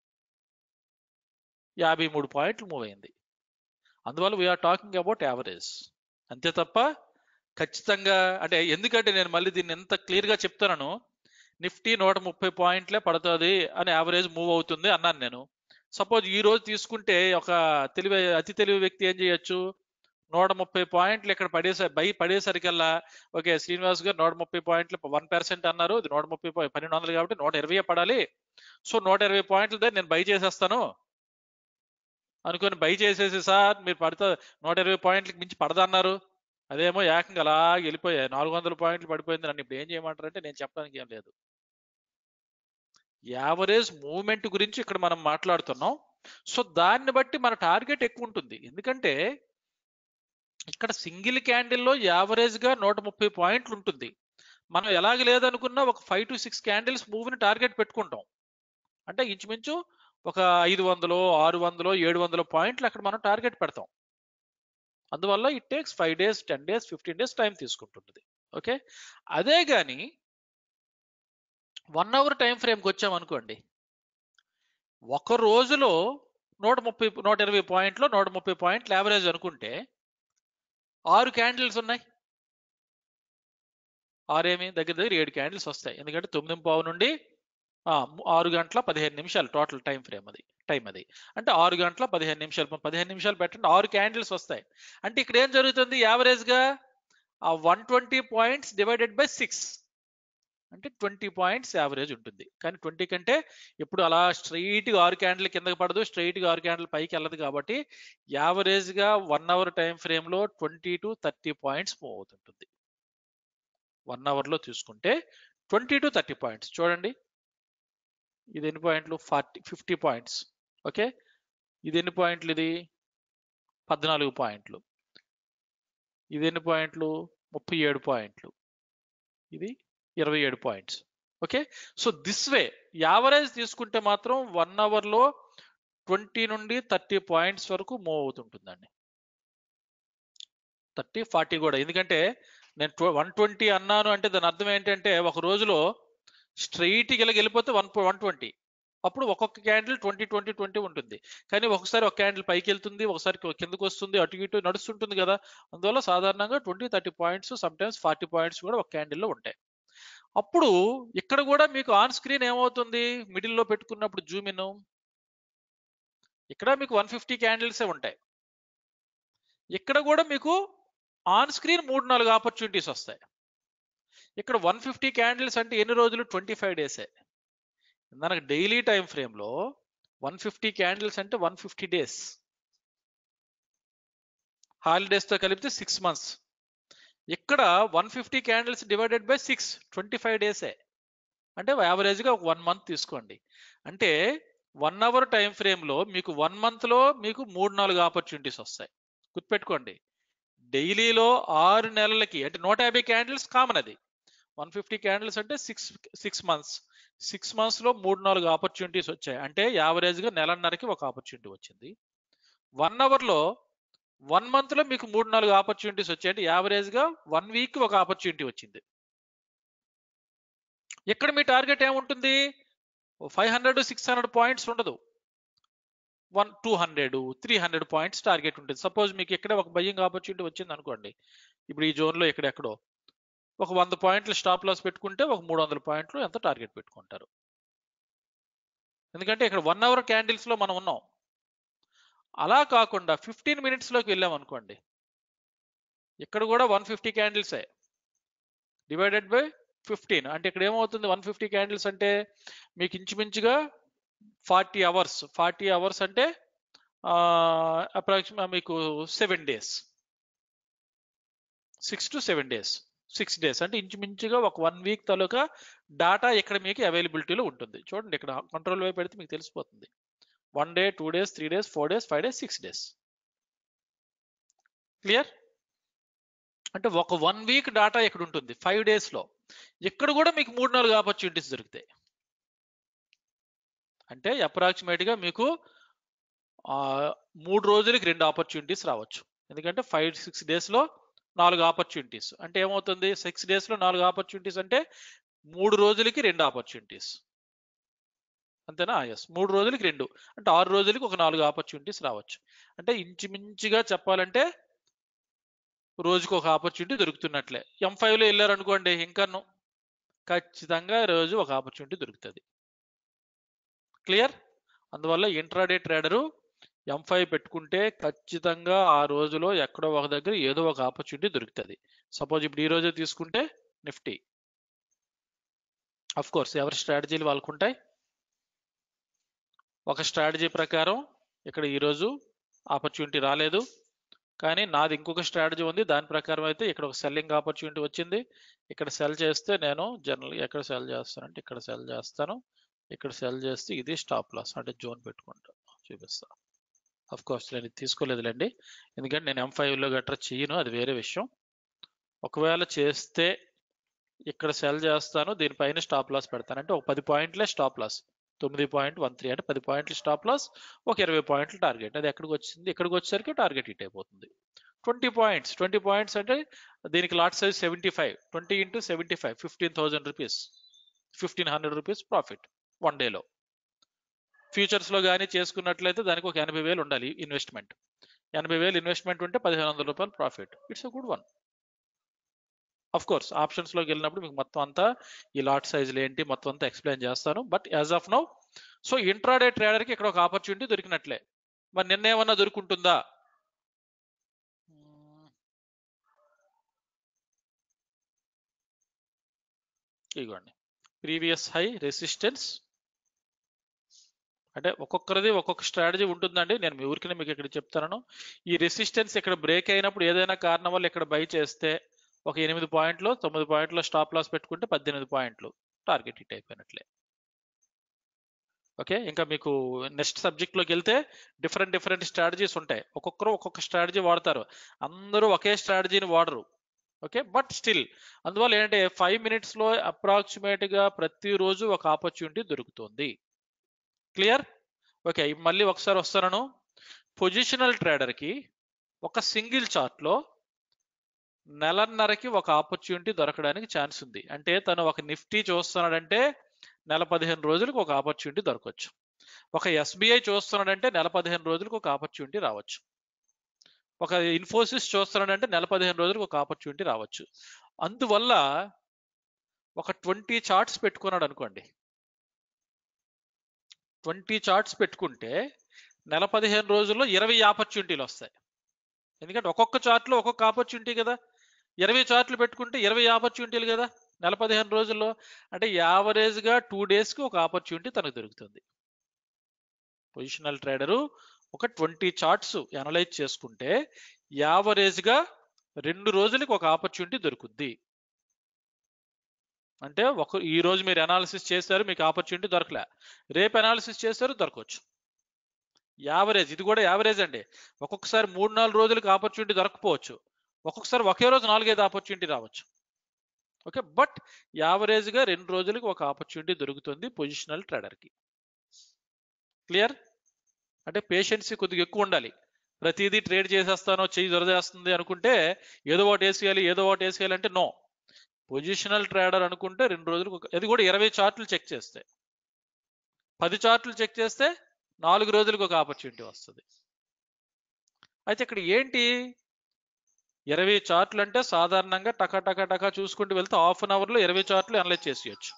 Speaker 2: యాభై మూడు పాయింట్లు మూవ్ అయింది అందువల్ల వీఆర్ టాకింగ్ అబౌట్ యావరేజ్ అంతే తప్ప ఖచ్చితంగా అంటే ఎందుకంటే నేను మళ్ళీ దీన్ని ఎంత క్లియర్గా చెప్తున్నాను నిఫ్టీ నూట ముప్పై పాయింట్లే పడుతుంది అని యావరేజ్ మూవ్ అవుతుంది అన్నాను నేను సపోజ్ ఈ రోజు తీసుకుంటే ఒక తెలివి అతి తెలివి వ్యక్తి ఏం చేయొచ్చు నూట ముప్పై పాయింట్లు ఇక్కడ పడేసరి బై పడేసరికల్లా ఓకే శ్రీనివాస్ గారు నూట ముప్పై పాయింట్లు వన్ పర్సెంట్ అన్నారు ఇది నూట ముప్పై పాయింట్ పన్నెండు వందలు కాబట్టి నూట ఇరవై పడాలి సో నూట ఇరవై పాయింట్ల దగ్గర నేను బై చేసేస్తాను అనుకొని బై చేసేసి సార్ మీరు పడితే నూట ఇరవై పాయింట్లకి మించి పడదన్నారు అదేమో ఏకంగా అలా వెళ్ళిపోయాయి నాలుగు వందల పాయింట్లు పడిపోయింది నన్ను ఇప్పుడు ఏం చేయమంటారంటే నేను చెప్పడానికి ఏం లేదు యావరేజ్ మూవ్మెంట్ గురించి ఇక్కడ మనం మాట్లాడుతున్నాం సో దాన్ని బట్టి మన టార్గెట్ ఎక్కువ ఉంటుంది ఎందుకంటే ఇక్కడ సింగిల్ క్యాండిల్లో యావరేజ్ గా నూట ముప్పై పాయింట్లు ఉంటుంది మనం ఎలాగ లేదనుకున్నా ఒక ఫైవ్ టు సిక్స్ క్యాండిల్స్ మూవ్ని టార్గెట్ పెట్టుకుంటాం అంటే ఇంచుమించు ఒక ఐదు వందలు ఆరు వందలు ఏడు వందల పాయింట్లు అక్కడ మనం టార్గెట్ పెడతాం అందువల్ల it takes five days ten days fifteen days time తీసుకుంటుంది ఓకే అదే కానీ వన్ అవర్ టైం ఫ్రేమ్కి వచ్చాం అనుకోండి ఒక రోజులో నూట ముప్పై నూట ఇరవై పాయింట్లు నూట ముప్పై పాయింట్లు యావరేజ్ అనుకుంటే ఆరు క్యాండిల్స్ ఉన్నాయి ఆరేమి దగ్గర దగ్గర ఏడు క్యాండిల్స్ వస్తాయి ఎందుకంటే తొమ్మిది పావు నుండి ఆ, ఆరు గంటల పదిహేను నిమిషాలు టోటల్ టైం ఫ్రేమ్ అది టైం అది అంటే ఆరు గంటల పదిహేను నిమిషాలు పదిహేను నిమిషాలు పెట్టండి ఆరు క్యాండిల్స్ వస్తాయి అంటే ఇక్కడ ఏం జరుగుతుంది యావరేజ్ గా ఆ one twenty points divided by six అంటే ట్వంటీ పాయింట్స్ యావరేజ్ ఉంటుంది కానీ ట్వంటీ కంటే ఎప్పుడు అలా స్ట్రైట్ గా ఆరు క్యాండిల్ కిందకి పడదు స్ట్రైట్ గా ఆరు క్యాండిల్ పైకి వెళ్ళదు కాబట్టి యావరేజ్ గా వన్ అవర్ టైం ఫ్రేమ్ లో twenty to thirty points move అవుతుంటుంది వన్ అవర్ లో చూసుకుంటే ట్వంటీ టు థర్టీ పాయింట్స్ చూడండి ఇది ఎన్ని పాయింట్లు ఫార్టీ ఫిఫ్టీ పాయింట్స్ ఓకే ఇది ఎన్ని పాయింట్లు ఇది పద్నాలుగు పాయింట్లు ఇది ఎన్ని పాయింట్లు ముప్పై ఏడు పాయింట్లు ఇది ఇరవై ఏడు points okay so this way average తీసుకుంటే మాత్రం వన్ అవర్లో ట్వంటీ నుండి థర్టీ పాయింట్స్ వరకు మూవ్ అవుతుంటుందండి థర్టీ ఫార్టీ కూడా ఎందుకంటే నేను వన్ ట్వంటీ అన్నాను అంటే దాని అర్థం ఏంటంటే ఒక రోజులో స్ట్రైట్ ఇలా వెళ్ళిపోతే వన్ వన్ ట్వంటీ అప్పుడు ఒక్కొక్క క్యాండిల్ ట్వంటీ ట్వంటీ ట్వంటీ ఉంటుంది కానీ ఒకసారి ఒక క్యాండిల్ పైకి వెళ్తుంది ఒకసారి కిందకు వస్తుంది అటు ఇటు నడుస్తుంటుంది కదా అందువల్ల సాధారణంగా twenty thirty points sometimes forty points కూడా ఒక క్యాండిల్లో ఉంటాయి అప్పుడు ఇక్కడ కూడా మీకు ఆన్ స్క్రీన్ ఏమవుతుంది మిడిల్లో పెట్టుకున్నప్పుడు జూమ్ ఇన్ ఇక్కడ మీకు వన్ ఫిఫ్టీ క్యాండిల్సే ఉంటాయి ఇక్కడ కూడా మీకు ఆన్ స్క్రీన్ మూడు నాలుగు ఆపర్చునిటీస్ వస్తాయి ఇక్కడ వన్ ఫిఫ్టీ క్యాండిల్స్ అంటే ఎన్ని రోజులు ట్వంటీ ఫైవ్ డేసే మనకు డైలీ టైం ఫ్రేమ్లో వన్ ఫిఫ్టీ క్యాండిల్స్ అంటే వన్ ఫిఫ్టీ డేస్ హాలిడేస్తో కలిపితే సిక్స్ మంత్స్ ఇక్కడ one fifty candles divided by six twenty five డేసే అంటే యావరేజ్గా ఒక వన్ మంత్ తీసుకోండి అంటే వన్ అవర్ టైం ఫ్రేమ్లో మీకు వన్ మంత్లో మీకు మూడు నాలుగు ఆపర్చునిటీస్ వస్తాయి గుర్తుపెట్టుకోండి డైలీలో ఆరు నెలలకి అంటే నూట యాభై క్యాండిల్స్ కామన్ అది వన్ ఫిఫ్టీ క్యాండిల్స్ అంటే సిక్స్ సిక్స్ మంత్స్ సిక్స్ మంత్స్లో మూడు నాలుగు ఆపర్చునిటీస్ వచ్చాయి అంటే యావరేజ్గా నెలన్నరకి ఒక ఆపర్చునిటీ వచ్చింది వన్ అవర్లో వన్ మంత్లో మీకు మూడు నాలుగు ఆపర్చునిటీస్ వచ్చాయి అంటే యావరేజ్గా వన్ వీక్ ఒక ఆపర్చునిటీ వచ్చింది ఇక్కడ మీ టార్గెట్ ఏముంటుంది five hundred six hundred points ఉండదు one two hundred three hundred points target ఉంటుంది సపోజ్ మీకు ఎక్కడ ఒక బయ్యింగ్ ఆపర్చునిటీ వచ్చింది అనుకోండి ఇప్పుడు ఈ జోన్లో ఎక్కడెక్కడో ఒక వంద పాయింట్లు స్టాప్ లాస్ పెట్టుకుంటే ఒక మూడు వందల పాయింట్లు ఎంత టార్గెట్ పెట్టుకుంటారు ఎందుకంటే ఇక్కడ వన్ అవర్ క్యాండిల్స్లో మనం ఉన్నాం అలా కాకుండా ఫిఫ్టీన్ మినిట్స్లోకి వెళ్ళాం అనుకోండి ఇక్కడ కూడా వన్ ఫిఫ్టీ క్యాండిల్సే డివైడెడ్ బై ఫిఫ్టీన్ అంటే ఇక్కడ ఏమవుతుంది వన్ ఫిఫ్టీ క్యాండిల్స్ అంటే మీకు ఇంచుమించుగా ఫార్టీ అవర్స్ ఫార్టీ అవర్స్ అంటే అప్రాక్సిమేట్ మీకు seven days six to seven days six days అంటే ఇంచుమించుగా ఒక వన్ వీక్ తాలూకా డాటా ఇక్కడ మీకు అవైలబిలిటీలో ఉంటుంది చూడండి ఇక్కడ కంట్రోల్ వైపు పెడితే మీకు తెలిసిపోతుంది one day two days three days four days five days six days clear అంటే ఒక వన్ వీక్ డాటా ఇక్కడ ఉంటుంది ఫైవ్ డేస్లో ఇక్కడ కూడా మీకు మూడు నాలుగు ఆపర్చునిటీస్ దొరుకుతాయి అంటే అప్రాక్సిమేట్గా మీకు మూడు రోజులకి రెండు ఆపర్చునిటీస్ రావచ్చు ఎందుకంటే ఫైవ్ సిక్స్ డేస్లో నాలుగు ఆపర్చునిటీస్ అంటే ఏమవుతుంది సిక్స్ డేస్లో నాలుగు ఆపర్చునిటీస్ అంటే మూడు రోజులకి రెండు ఆపర్చునిటీస్ అంతేనా ఎస్ మూడు రోజులకి రెండు అంటే ఆరు రోజులకి ఒక నాలుగు ఆపర్చునిటీస్ రావచ్చు అంటే ఇంచుమించుగా చెప్పాలంటే రోజుకు ఒక ఆపర్చునిటీ దొరుకుతున్నట్లే ఎం ఫైవ్లో వెళ్ళారు అనుకోండి ఇంకాను ఖచ్చితంగా రోజు ఒక ఆపర్చునిటీ దొరుకుతుంది క్లియర్ అందువల్ల ఇంట్రాడే ట్రేడరు ఎం ఫైవ్ పెట్టుకుంటే ఖచ్చితంగా ఆ రోజులో ఎక్కడో ఒక దగ్గర ఏదో ఒక ఆపర్చునిటీ దొరుకుతుంది సపోజ్ ఇప్పుడు ఈ రోజే తీసుకుంటే నిఫ్టీ అఫ్ కోర్స్ ఎవరి స్ట్రాటజీలు వాళ్ళకుంటాయి ఒక స్ట్రాటజీ ప్రకారం ఇక్కడ ఈరోజు ఆపర్చునిటీ రాలేదు కానీ నాది ఇంకొక స్ట్రాటజీ ఉంది దాని ప్రకారం అయితే ఇక్కడ ఒక సెల్లింగ్ ఆపర్చునిటీ వచ్చింది ఇక్కడ సెల్ చేస్తే నేను జనరల్గా ఎక్కడ సెల్ చేస్తానంటే ఇక్కడ సెల్ చేస్తాను ఇక్కడ సెల్ చేస్తే ఇది స్టాప్ లాస్ అంటే జోన్ పెట్టుకుంటా చూపిస్తా అఫ్ కోర్స్ నేను ఇది తీసుకోలేదులేండి ఎందుకంటే నేను ఎం ఫైవ్లో గట్రా చెయ్యను అది వేరే విషయం ఒకవేళ చేస్తే ఇక్కడ సెల్ చేస్తాను దీనిపైన స్టాప్ లాస్ పెడతాను అంటే ఒక పది పాయింట్లే స్టాప్ లాస్ తొమ్మిది పాయింట్ వన్ త్రీ అంటే పది పాయింట్లు స్టాప్ లాస్ ఒక ఇరవై పాయింట్లు టార్గెట్ అది ఎక్కడికి వచ్చింది ఇక్కడికి వచ్చేసరికి టార్గెట్ హిట్ అయిపోతుంది ట్వంటీ పాయింట్స్ ట్వంటీ పాయింట్స్ అంటే దీనికి lot size seventy five twenty into seventy five fifteen thousand rupees fifteen hundred rupees profit one డేలో ఫ్యూచర్స్లో కానీ చేసుకున్నట్లయితే దానికి ఒక ఎనభై వేలు ఉండాలి ఇన్వెస్ట్మెంట్ ఎనభై వేలు ఇన్వెస్ట్మెంట్ ఉంటే పదిహేను వందల రూపాయలు profit it's a good one of course ఆప్షన్స్లోకి వెళ్ళినప్పుడు మీకు మొత్తం అంతా ఈ లాట్ సైజులు ఏంటి మొత్తం అంతా ఎక్స్ప్లెయిన్ చేస్తాను but as of now so intraday ట్రేడర్కి ఇక్కడ ఒక ఆపర్చునిటీ దొరికినట్లే మరి నిన్న ఏమన్నా దొరుకుంటుందా ఇదిగోండి ప్రీవియస్ హై రెసిస్టెన్స్ అంటే ఒక్కొక్కరిది ఒక్కొక్క స్ట్రాటజీ ఉంటుందండి నేను మీ ఊరికి మీకు ఇక్కడ చెప్తాను ఈ రెసిస్టెన్స్ ఇక్కడ బ్రేక్ అయినప్పుడు ఏదైనా కారణం వల్ల ఇక్కడ బై చేస్తే ఒక ఎనిమిది పాయింట్లు తొమ్మిది పాయింట్లు స్టాప్ లాస్ పెట్టుకుంటే పద్దెనిమిది పాయింట్లు టార్గెట్ హిట్ అయిపోయినట్లే ఓకే ఇంకా మీకు నెక్స్ట్ సబ్జెక్ట్ లోకి వెళ్తే డిఫరెంట్ డిఫరెంట్ స్ట్రాటజీస్ ఉంటాయి ఒక్కొక్కరు ఒక్కొక్క స్ట్రాటజీ వాడతారు అందరూ ఒకే స్ట్రాటజీని వాడరు ఓకే బట్ స్టిల్ అందువల్ల ఏంటంటే ఫైవ్ మినిట్స్ లో అప్రాక్సిమేట్ గా ప్రతిరోజు ఒక ఆపర్చునిటీ దొరుకుతుంది క్లియర్ ఓకే మళ్ళీ ఒకసారి వస్తాను పొజిషనల్ ట్రేడర్ కి ఒక సింగిల్ చార్ట్ లో నెలన్నరకి ఒక ఆపర్చునిటీ దొరకడానికి ఛాన్స్ ఉంది అంటే తను ఒక నిఫ్టీ చూస్తున్నాడంటే నెల పదిహేను రోజులకు ఒక ఆపర్చునిటీ దొరకవచ్చు ఒక ఎస్బీఐ చూస్తున్నాడంటే నెల పదిహేను రోజులకు ఒక ఆపర్చునిటీ రావచ్చు ఒక ఇన్ఫోసిస్ చూస్తున్నాడంటే నెల పదిహేను రోజులకు ఒక ఆపర్చునిటీ రావచ్చు అందువల్ల ఒక ట్వంటీ చార్ట్స్ పెట్టుకున్నాడు అనుకోండి ట్వంటీ చార్ట్స్ పెట్టుకుంటే నెల పదిహేను రోజుల్లో ఇరవై ఆపర్చునిటీలు వస్తాయి ఎందుకంటే ఒక్కొక్క చార్ట్లో ఒక్కొక్క ఆపర్చునిటీ కదా ఇరవై చార్ట్లు పెట్టుకుంటే ఇరవై ఆపర్చునిటీలు కదా నెల పదిహేను రోజుల్లో అంటే యావరేజ్గా టూ డేస్కి ఒక ఆపర్చునిటీ తనకు దొరుకుతుంది పొజిషనల్ ట్రేడరు ఒక ట్వంటీ చార్ట్స్ అనలైజ్ చేసుకుంటే యావరేజ్గా రెండు రోజులకి ఒక ఆపర్చునిటీ దొరుకుద్ది అంటే ఒక ఈ రోజు మీరు అనాలిసిస్ చేశారు మీకు ఆపర్చునిటీ దొరకలే రేపు అనాలిసిస్ చేశారు దొరకవచ్చు యావరేజ్ ఇది కూడా యావరేజ్ అండి ఒక్కొక్కసారి మూడు నాలుగు రోజులకు ఆపర్చునిటీ దొరకపోవచ్చు ఒక్కొక్కసారి ఒకే రోజు నాలుగైదు ఆపర్చునిటీ రావచ్చు ఓకే బట్ యావరేజ్గా రెండు రోజులకి ఒక ఆపర్చునిటీ దొరుకుతుంది పొజిషనల్ ట్రేడర్కి క్లియర్ అంటే పేషెన్సీ కొద్దిగా ఎక్కువ ఉండాలి ప్రతిదీ ట్రేడ్ చేసేస్తానో చెయ్యి దొరదేస్తుంది అనుకుంటే ఏదో ఒకటి వేసేయాలి ఏదో ఒకటి వేసేయాలి అంటే నో పొజిషనల్ ట్రేడర్ అనుకుంటే రెండు రోజులకు ఒక- అది కూడా ఇరవై చార్ట్లు చెక్ చేస్తే పది చార్ట్లు చెక్ చేస్తే నాలుగు రోజులకు ఒక ఆపర్చునిటీ వస్తుంది అయితే ఇక్కడ ఏంటి ఇరవై చార్ట్లు అంటే సాధారణంగా టకా టకా టకా చూసుకుంటూ వెళ్తే హాఫ్ అన్ అవర్లో ఇరవై చార్ట్లు అనలైజ్ చేసేయచ్చు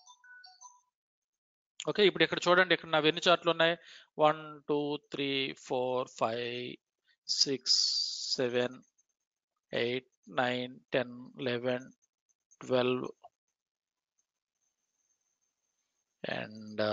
Speaker 2: ఓకే ఇప్పుడు ఇక్కడ చూడండి ఇక్కడ నావి ఎన్ని చార్ట్లు ఉన్నాయి one two three four five six seven eight nine ten eleven twelve and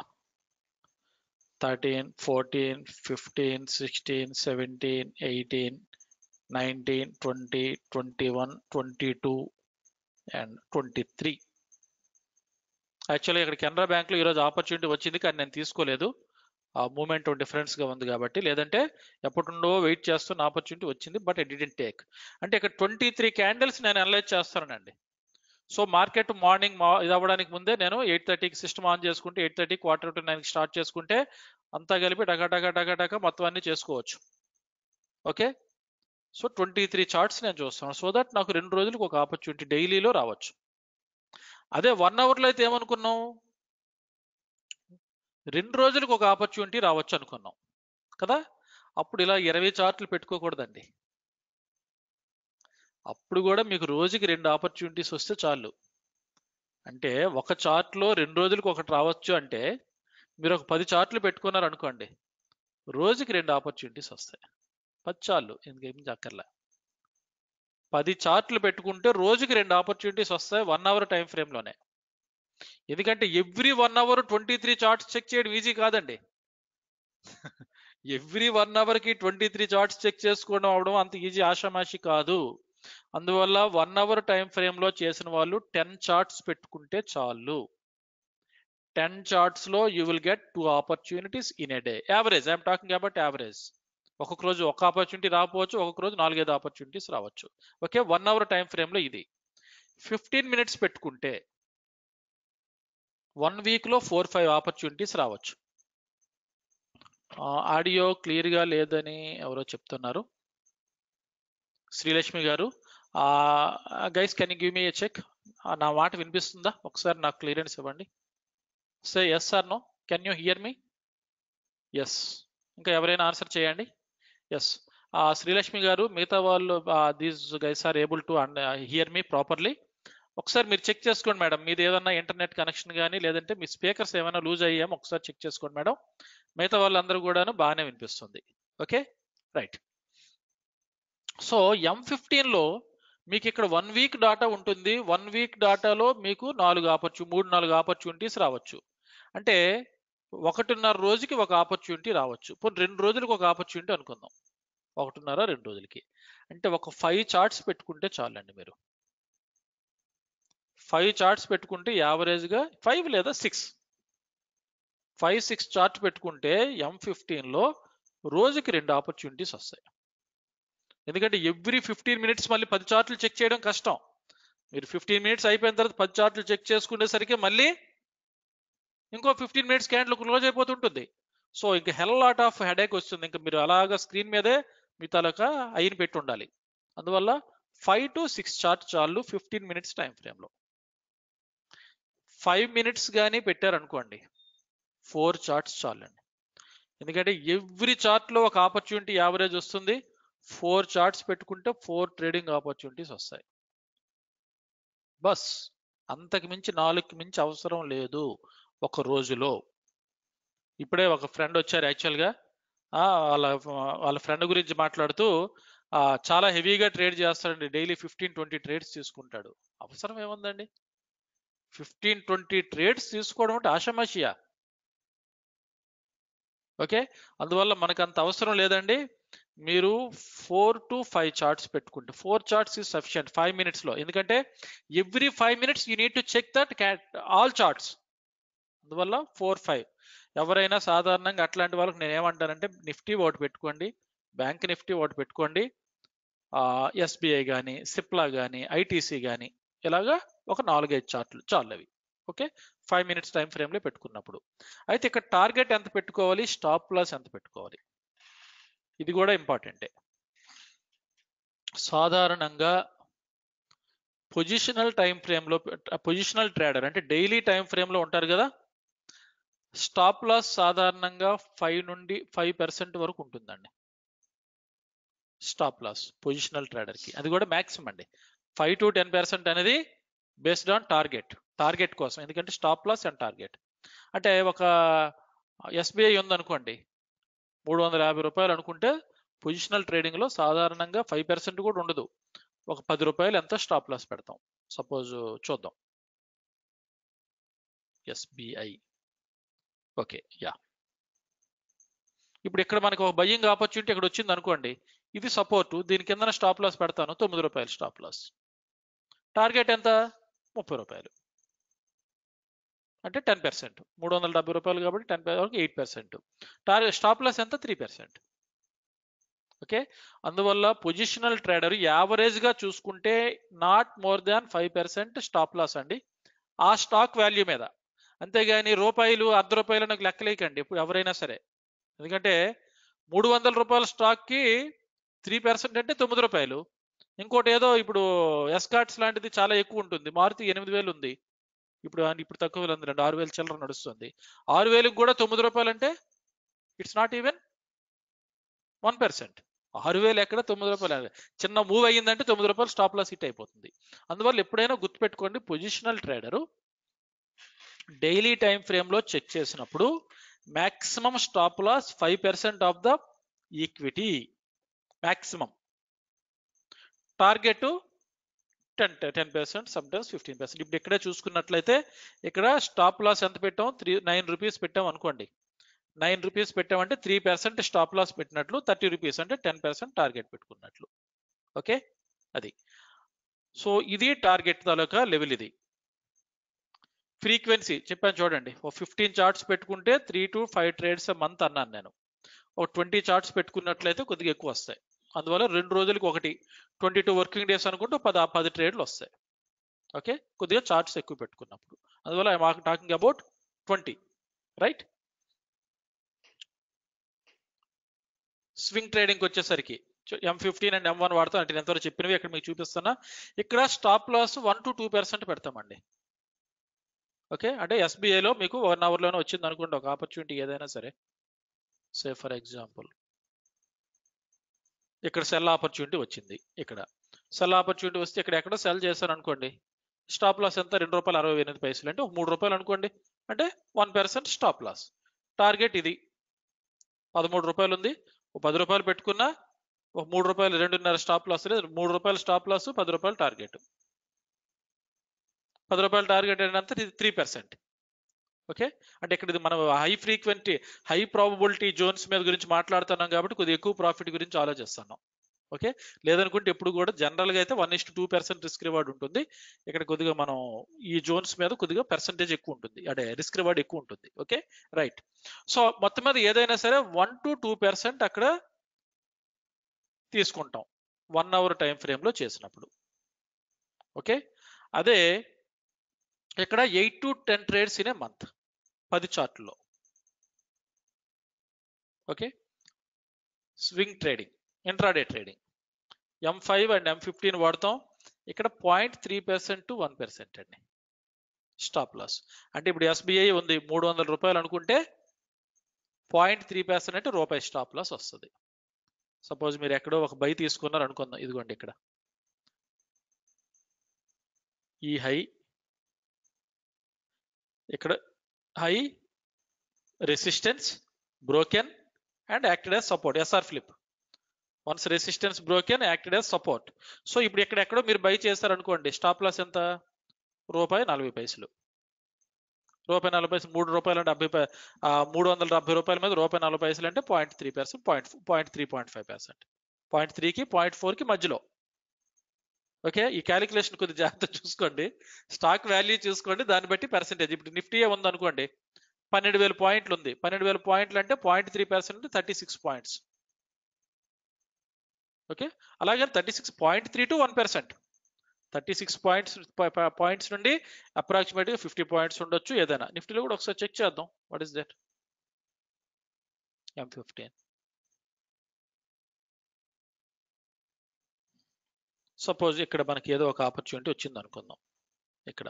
Speaker 2: thirteen fourteen fifteen sixteen seventeen eighteen nineteen twenty twenty one twenty two and twenty three యాక్చువల్గా ఇక్కడ కెనరా బ్యాంక్లో ఈరోజు ఆపర్చునిటీ వచ్చింది కానీ నేను తీసుకోలేదు ఆ మూమెంట్ డిఫరెన్స్గా ఉంది కాబట్టి లేదంటే ఎప్పటిండో వెయిట్ చేస్తున్న ఆపర్చునిటీ వచ్చింది బట్ ఐ డిడెంట్ టేక్ అంటే ఇక్కడ ట్వంటీ త్రీ క్యాండిల్స్ నేను అనలైజ్ చేస్తానండి సో మార్కెట్ మార్నింగ్ మా ఇది అవ్వడానికి ముందే నేను ఎయిట్ థర్టీకి సిస్టమ్ ఆన్ చేసుకుంటే ఎయిట్ థర్టీ క్వార్టర్ టు నైన్కి స్టార్ట్ చేసుకుంటే అంతా కలిపి డగా డగా డగా డగా మొత్తం అన్ని చేసుకోవచ్చు okay so twenty three charts నేను చూస్తాను సో దట్ నాకు రెండు రోజులకు ఒక ఆపర్చునిటీ డైలీలో రావచ్చు అదే వన్ అవర్లో అయితే ఏమనుకున్నాం రెండు రోజులకు ఒక ఆపర్చునిటీ రావచ్చు అనుకున్నాం కదా అప్పుడు ఇలా ఇరవై చార్ట్లు పెట్టుకోకూడదండి అప్పుడు కూడా మీకు రోజుకి రెండు ఆపర్చునిటీస్ వస్తే చాలు అంటే ఒక చార్ట్లో రెండు రోజులకు ఒకటి రావచ్చు అంటే మీరు ఒక పది చార్ట్లు పెట్టుకున్నారు అనుకోండి రోజుకి రెండు ఆపర్చునిటీస్ వస్తాయి పది చాలు ఎందుకేం చక్కర్లే పది చార్ట్లు పెట్టుకుంటే రోజుకి రెండు ఆపర్చునిటీస్ వస్తాయి వన్ అవర్ టైం ఫ్రేమ్లోనే ఎందుకంటే every one hour twenty three charts check చేయడం ఈజీ కాదండి ఎవ్రీ వన్ అవర్కి ట్వంటీ త్రీ చార్ట్స్ చెక్ చేసుకోవడం అవడం అంత ఈజీ ఆషామాషి కాదు అందువల్ల వన్ అవర్ టైం ఫ్రేమ్లో చేసిన వాళ్ళు టెన్ చార్ట్స్ పెట్టుకుంటే చాలు టెన్ చార్ట్స్ లో you will get two opportunities in a day average I'm talking about average ఒక్కొక్క రోజు ఒక ఆపర్చునిటీ రాకపోవచ్చు ఒక్కొక్క రోజు నాలుగైదు ఆపర్చునిటీస్ రావచ్చు ఓకే వన్ అవర్ టైం ఫ్రేమ్లో ఇది ఫిఫ్టీన్ మినిట్స్ పెట్టుకుంటే వన్ వీక్లో ఫోర్ ఫైవ్ ఆపర్చునిటీస్ రావచ్చు ఆడియో క్లియర్గా లేదని ఎవరో చెప్తున్నారు శ్రీలక్ష్మి గారు guys can give me a check నా మాట వినిపిస్తుందా ఒకసారి నాకు క్లియరెన్స్ ఇవ్వండి say yes or no can you hear me yes ఇంకా ఎవరైనా ఆన్సర్ చేయండి ఎస్ శ్రీలక్ష్మి గారు మిగతా వాళ్ళు these guys are able to hear me properly ఒకసారి మీరు చెక్ చేసుకోండి మేడం మీది ఏదన్నా ఇంటర్నెట్ కనెక్షన్ కానీ లేదంటే మీ స్పీకర్స్ ఏమైనా లూజ్ అయ్యామో ఒకసారి చెక్ చేసుకోండి మేడం మిగతా వాళ్ళందరూ కూడాను బాగానే వినిపిస్తుంది ఓకే రైట్ సో ఎం ఫిఫ్టీన్లో మీకు ఇక్కడ వన్ వీక్ డాటా ఉంటుంది వన్ వీక్ డాటాలో మీకు నాలుగు ఆపర్చు మూడు నాలుగు ఆపర్చునిటీస్ రావచ్చు అంటే ఒకటిన్నర రోజుకి ఒక ఆపర్చునిటీ రావచ్చు ఇప్పుడు రెండు రోజులకు ఒక ఆపర్చునిటీ అనుకుందాం ఒకటిన్నర రెండు రోజులకి అంటే ఒక ఫైవ్ చార్ట్స్ పెట్టుకుంటే చాలండి మీరు ఫైవ్ చార్ట్స్ పెట్టుకుంటే యావరేజ్గా ఫైవ్ లేదా సిక్స్ ఫైవ్ సిక్స్ చార్ట్ పెట్టుకుంటే ఎం ఫిఫ్టీన్లో రోజుకి రెండు ఆపర్చునిటీస్ వస్తాయి ఎందుకంటే ఎవ్రీ ఫిఫ్టీన్ మినిట్స్ మళ్ళీ పది చార్ట్లు చెక్ చేయడం కష్టం మీరు ఫిఫ్టీన్ మినిట్స్ అయిపోయిన తర్వాత పది చార్ట్లు చెక్ చేసుకునేసరికి మళ్ళీ ఇంకో ఫిఫ్టీన్ మినిట్స్ క్యాండిల్ క్లోజ్ అయిపోతుంటుంది సో ఇంకా హెల్ లాట్ ఆఫ్ హెడేక్ వస్తుంది ఇంకా మీరు అలాగా స్క్రీన్ మీదే మీ తాలూకా అయిన పెట్టి ఉండాలి అందువల్ల ఫైవ్ టు సిక్స్ చార్ట్ చాలు ఫిఫ్టీన్ మినిట్స్ టైం ఫ్రేమ్లో ఫైవ్ మినిట్స్ కానీ పెట్టారనుకోండి ఫోర్ చార్ట్స్ చాలండి ఎందుకంటే ఎవ్రీ చార్ట్లో ఒక ఆపర్చునిటీ యావరేజ్ వస్తుంది ఫోర్ చార్ట్స్ పెట్టుకుంటే ఫోర్ ట్రేడింగ్ ఆపర్చునిటీస్ వస్తాయి బస్ అంతకు మించి నాలుగుకి మించి అవసరం లేదు ఒక రోజులో ఇప్పుడే ఒక ఫ్రెండ్ వచ్చారు యాక్చువల్గా వాళ్ళ వాళ్ళ ఫ్రెండ్ గురించి మాట్లాడుతూ ఆ, చాలా హెవీగా ట్రేడ్ చేస్తాడండి డైలీ ఫిఫ్టీన్ ట్వంటీ ట్రేడ్స్ తీసుకుంటాడు అవసరం ఏముందండి ఫిఫ్టీన్ ట్వంటీ ట్రేడ్స్ తీసుకోవడం అంటే ఆషమాషియా ఓకే అందువల్ల మనకు అంత అవసరం లేదండి మీరు ఫోర్ టు ఫైవ్ చార్ట్స్ పెట్టుకుంటే four charts is sufficient five మినిట్స్లో ఎందుకంటే every five minutes you need to check that all charts అందువల్ల ఫోర్ ఫైవ్ ఎవరైనా సాధారణంగా అట్లాంటి వాళ్ళకి నేను ఏమంటానంటే నిఫ్టీ ఒకటి పెట్టుకోండి బ్యాంక్ నిఫ్టీ ఒకటి పెట్టుకోండి ఎస్బీఐ కానీ సిప్లా కానీ ఐటీసీ కానీ ఇలాగా ఒక నాలుగైదు చార్ట్లు చాలు అవి ఓకే ఫైవ్ మినిట్స్ టైం ఫ్రేమ్లో పెట్టుకున్నప్పుడు అయితే ఇక్కడ టార్గెట్ ఎంత పెట్టుకోవాలి స్టాప్ లాస్ ఎంత పెట్టుకోవాలి ఇది కూడా ఇంపార్టెంటే సాధారణంగా పొజిషనల్ టైం ఫ్రేమ్లో పొజిషనల్ ట్రేడర్ అంటే డైలీ టైం ఫ్రేమ్లో ఉంటారు కదా స్టాప్ లాస్ సాధారణంగా ఫైవ్ నుండి ఫైవ్ పర్సెంట్ వరకు ఉంటుందండి స్టాప్ లాస్ పొజిషనల్ ట్రేడర్కి అది కూడా మ్యాక్సిమం అండి ఫైవ్ టు టెన్ పర్సెంట్ అనేది బేస్డ్ ఆన్ టార్గెట్ టార్గెట్ కోసం ఎందుకంటే స్టాప్ లాస్ అండ్ టార్గెట్ అంటే ఒక ఎస్బీఐ ఉందనుకోండి మూడు వందల యాభై రూపాయలు అనుకుంటే పొజిషనల్ ట్రేడింగ్లో సాధారణంగా ఫైవ్ పర్సెంట్ కూడా ఉండదు ఒక పది రూపాయలు ఎంత స్టాప్ లాస్ పెడతాం సపోజ్ చూద్దాం ఎస్బీఐ ఓకే యా ఇప్పుడు ఇక్కడ మనకు ఒక బయ్యింగ్ ఆపర్చునిటీ ఇక్కడ వచ్చింది అనుకోండి ఇది సపోర్ట్ దీని కింద స్టాప్ లాస్ పెడతాను తొమ్మిది రూపాయలు స్టాప్ లాస్ టార్గెట్ ఎంత ముప్పై రూపాయలు అంటే టెన్ పర్సెంట్ మూడు వందల డెబ్బై రూపాయలు కాబట్టి టెన్ వరకు eight percent target stop loss ఎంత త్రీ పర్సెంట్ ఓకే అందువల్ల పొజిషనల్ ట్రేడర్ యావరేజ్గా చూసుకుంటే not more than five percent stop loss అండి ఆ స్టాక్ వాల్యూ మీద అంతేగాని రూపాయలు అర్ధ రూపాయలు నాకు లెక్కలేకండి ఇప్పుడు ఎవరైనా సరే ఎందుకంటే మూడు వందల రూపాయల స్టాక్కి త్రీ పర్సెంట్ అంటే తొమ్మిది రూపాయలు ఇంకోటి ఏదో ఇప్పుడు ఎస్కాట్స్ లాంటిది చాలా ఎక్కువ ఉంటుంది మారుతి ఎనిమిది వేలు ఉంది ఇప్పుడు ఇప్పుడు తక్కువ ఉంది రెండు ఆరు వేలు చిల్లర నడుస్తుంది ఆరు వేలకు కూడా తొమ్మిది రూపాయలు అంటే it's not even one percent ఆరు వేలు ఎక్కడ తొమ్మిది రూపాయలు చిన్న మూవ్ అయ్యిందంటే తొమ్మిది రూపాయలు స్టాప్ లాస్ హిట్ అయిపోతుంది అందువల్ల ఎప్పుడైనా గుర్తుపెట్టుకోండి పొజిషనల్ ట్రేడరు డైలీ టైం ఫ్రేమ్లో చెక్ చేసినప్పుడు maximum stop loss five percent of the equity maximum target ten ten percent sometimes fifteen percent ఇప్పుడు ఇక్కడే చూసుకున్నట్లయితే ఇక్కడ స్టాప్ లాస్ ఎంత పెట్టాం త్రీ నైన్ రూపీస్ పెట్టాం అనుకోండి నైన్ రూపీస్ పెట్టామంటే త్రీ పర్సెంట్ స్టాప్ లాస్ పెట్టినట్లు థర్టీ రూపీస్ అంటే టెన్ పర్సెంట్ టార్గెట్ పెట్టుకున్నట్లు ఓకే అది సో ఇది టార్గెట్ తాలూకా లెవెల్ ఇది ఫ్రీక్వెన్సీ చెప్పాను చూడండి ఒక ఫిఫ్టీన్ చార్ట్స్ పెట్టుకుంటే three to five trades month అన్నాను నేను ఒక ట్వంటీ చార్ట్స్ పెట్టుకున్నట్లయితే కొద్దిగా ఎక్కువ వస్తాయి అందువల్ల రెండు రోజులకి ఒకటి ట్వంటీ టూ వర్కింగ్ డేస్ అనుకుంటే పది పది ట్రేడ్లు వస్తాయి ఓకే కొద్దిగా చార్ట్స్ ఎక్కువ పెట్టుకున్నప్పుడు అందువల్ల I talking about twenty right swing ట్రేడింగ్కి వచ్చేసరికి M fifteen and M one వాడతాం అంటే నేను ఎంతవరకు చెప్పినవి ఇక్కడ మీకు చూపిస్తున్నా ఇక్కడ stop loss one to two percent పెడతామండి ఓకే అంటే ఎస్బీఐలో మీకు వన్ అవర్లోనే వచ్చింది అనుకోండి ఒక ఆపర్చునిటీ ఏదైనా సరే సే ఫర్ ఎగ్జాంపుల్ ఇక్కడ సెల్ ఆపర్చునిటీ వచ్చింది ఇక్కడ సెల్ ఆపర్చునిటీ వస్తే ఇక్కడ ఎక్కడ సెల్ చేశాను అనుకోండి స్టాప్ లాస్ ఎంత రెండు రూపాయలు అరవై ఎనిమిది పైసలు అంటే ఒక మూడు రూపాయలు అనుకోండి అంటే one percent stop loss target ఇది పదమూడు రూపాయలు ఉంది ఒక పది రూపాయలు పెట్టుకున్నా ఒక మూడు రూపాయలు రెండున్నర స్టాప్ లాస్ లేదు మూడు రూపాయలు స్టాప్ లాస్ పది రూపాయలు టార్గెట్ పది రూపాయల టార్గెట్ ఏంటంటే ఇది త్రీ పర్సెంట్ ఓకే అంటే ఇక్కడ ఇది మనం high frequency high probability zones మీద గురించి మాట్లాడుతున్నాం కాబట్టి కొద్దిగా ఎక్కువ ప్రాఫిట్ గురించి ఆలోచిస్తున్నాం ఓకే లేదనుకుంటే ఎప్పుడు కూడా జనరల్గా అయితే one is two percent risk reward ఉంటుంది ఇక్కడ కొద్దిగా మనం ఈ జోన్స్ మీద కొద్దిగా పర్సంటేజ్ ఎక్కువ ఉంటుంది అంటే రిస్క్ రివార్డ్ ఎక్కువ ఉంటుంది ఓకే రైట్ సో మొత్తం మీద ఏదైనా సరే వన్ టు టూ పర్సెంట్ అక్కడ తీసుకుంటాం వన్ అవర్ టైం ఫ్రేమ్లో చేసినప్పుడు ఓకే అదే ఇక్కడ eight to ten trades in a month పది చార్ట్లో okay swing trading intraday trading M five and M fifteen వాడతాం ఇక్కడ point three percent to one percent అండి స్టాప్ లాస్ అంటే ఇప్పుడు ఎస్బీఐ ఉంది మూడు వందల రూపాయలు అనుకుంటే పాయింట్ త్రీ పర్సెంట్ అంటే రూపాయి స్టాప్ లాస్ వస్తుంది సపోజ్ మీరు ఎక్కడో ఒక బై తీసుకున్నారు అనుకుందాం ఇదిగోండి ఇక్కడ ఈ హై ఇక్కడ high resistance broken and acted as support SR flip once resistance broken acted as support so ఇప్పుడు ఇక్కడ ఎక్కడో మీరు బై చేశారనుకోండి స్టాప్ లాస్ ఎంత రూపాయి నలభై పైసలు రూపాయి నలభై పైసలు మూడు రూపాయలు అంటే డెబ్బై పై- ఆ, మూడు వందల డెబ్బై రూపాయల మీద రూపాయి నలభై పైసలు అంటే point three percent point point three point five percent point త్రీకి పాయింట్ ఫోర్కి మధ్యలో ఓకే ఈ క్యాలిక్యులేషన్ కొద్దిగా జాగ్రత్త చూసుకోండి స్టాక్ వాల్యూ చూసుకోండి దాన్ని బట్టి పర్సెంటేజ్ ఇప్పుడు నిఫ్టీ ఉంది అనుకోండి పన్నెండు వేల పాయింట్లు ఉంది పన్నెండు వేల పాయింట్లు అంటే point three percent thirty six points okay అలాగే thirty six point three to one percent thirty six points points నుండి అప్రాక్సిమేట్గా ఫిఫ్టీ పాయింట్స్ ఉండొచ్చు ఏదైనా నిఫ్టీలో కూడా ఒకసారి చెక్ చేద్దాం what is that M fifteen suppose ఇక్కడ మనకి ఏదో ఒక ఆపర్చునిటీ వచ్చింది అనుకుందాం ఇక్కడ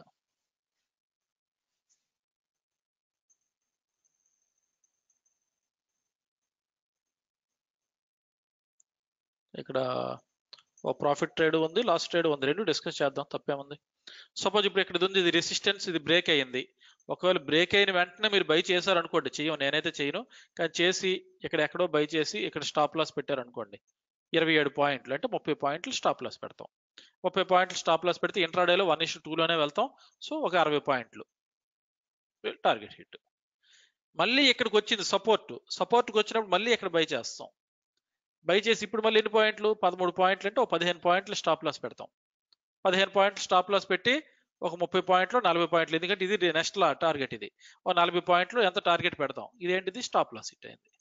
Speaker 2: ఇక్కడ ఓ ప్రాఫిట్ ట్రేడ్ ఉంది లాస్ట్ ట్రేడ్ ఉంది రెండు డిస్కస్ చేద్దాం తప్పేముంది సపోజ్ ఇప్పుడు ఇక్కడ ఇది ఉంది ఇది రెసిస్టెన్స్ ఇది బ్రేక్ అయ్యింది ఒకవేళ బ్రేక్ అయిన వెంటనే మీరు బై చేశారు అనుకోండి చెయ్యం నేనైతే చేయను కానీ చేసి ఇక్కడ ఎక్కడో బై చేసి ఇక్కడ స్టాప్ లాస్ పెట్టారు అనుకోండి ఇరవై ఏడు పాయింట్లు అంటే ముప్పై పాయింట్లు స్టాప్ లాస్ పెడతాం ముప్పై పాయింట్లు స్టాప్ లాస్ పెడితే ఇంట్రాడేలో వన్ ఇష్యూ టూలోనే వెళ్తాం సో ఒక అరవై పాయింట్లు టార్గెట్ హిట్ మళ్ళీ ఇక్కడికి వచ్చింది సపోర్ట్ సపోర్ట్కి వచ్చినప్పుడు మళ్ళీ ఇక్కడ బై చేస్తాం బై చేసి ఇప్పుడు మళ్ళీ ఎన్ని పాయింట్లు పదమూడు పాయింట్లు అంటే ఒక పదిహేను పాయింట్లు స్టాప్ లాస్ పెడతాం పదిహేను పాయింట్లు స్టాప్ లాస్ పెట్టి ఒక ముప్పై పాయింట్లు నలభై పాయింట్లు ఎందుకంటే ఇది నెక్స్ట్ లా టార్గెట్ ఇది ఒక నలభై పాయింట్లు ఎంత టార్గెట్ పెడతాం ఇదేంటిది స్టాప్ లాస్ హిట్ అయింది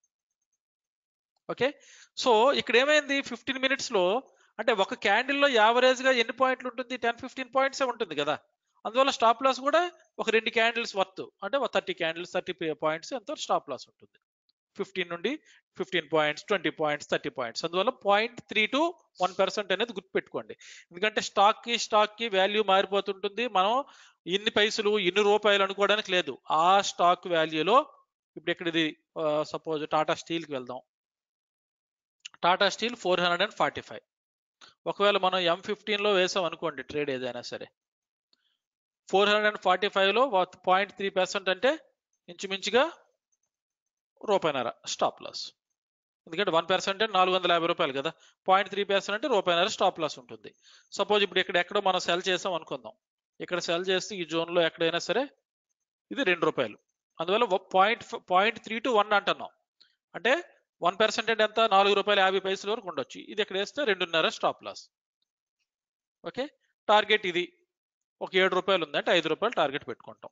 Speaker 2: ఓకే సో ఇక్కడ ఏమైంది ఫిఫ్టీన్ మినిట్స్ లో అంటే ఒక క్యాండిల్ లో యావరేజ్ గా ఎన్ని పాయింట్లు ఉంటుంది టెన్ ఫిఫ్టీన్ పాయింట్స్ ఉంటుంది కదా అందువల్ల స్టాప్ లాస్ కూడా ఒక రెండు క్యాండిల్స్ వర్త్ అంటే ఒక థర్టీ క్యాండిల్స్ థర్టీ పాయింట్స్ ఎంతో స్టాప్ లాస్ ఉంటుంది ఫిఫ్టీన్ నుండి fifteen points twenty points thirty points అందువల్ల point three to one percent అనేది గుర్తుపెట్టుకోండి ఎందుకంటే స్టాక్ కి స్టాక్ కి వాల్యూ మారిపోతుంటుంది మనం ఇన్ని పైసలు ఇన్ని రూపాయలు అనుకోవడానికి లేదు ఆ స్టాక్ వాల్యూలో ఇప్పుడు ఇక్కడ ఇది సపోజ్ టాటా స్టీల్ కి వెళ్దాం Tata Steel four hundred and forty five ఒకవేళ మనం ఎం ఫిఫ్టీన్లో వేసాం అనుకోండి ట్రేడ్ ఏదైనా సరే ఫోర్ హండ్రెడ్ అండ్ ఫార్టీ ఫైవ్లో పాయింట్ త్రీ పర్సెంట్ అంటే ఇంచుమించుగా రూపాయిన్నర స్టాప్ లాస్ ఎందుకంటే వన్ పర్సెంట్ అంటే నాలుగు వందల యాభై రూపాయలు కదా పాయింట్ త్రీ పర్సెంట్ అంటే రూపాయిన్నర స్టాప్ లాస్ ఉంటుంది సపోజ్ ఇప్పుడు ఇక్కడ ఎక్కడో మనం సెల్ చేసాం అనుకుందాం ఇక్కడ సెల్ చేస్తే ఈ జోన్లో ఎక్కడైనా సరే ఇది రెండు రూపాయలు అందువల్ల point point three to one అంటున్నాం అంటే వన్ పర్సెంట్ అంటే ఎంత నాలుగు రూపాయలు యాభై పైసల వరకు ఉండొచ్చు ఇది ఇక్కడ వేస్తే రెండున్నర స్టాప్ లాస్ ఓకే టార్గెట్ ఇది ఒక ఏడు రూపాయలు ఉందంటే ఐదు రూపాయలు టార్గెట్ పెట్టుకుంటాం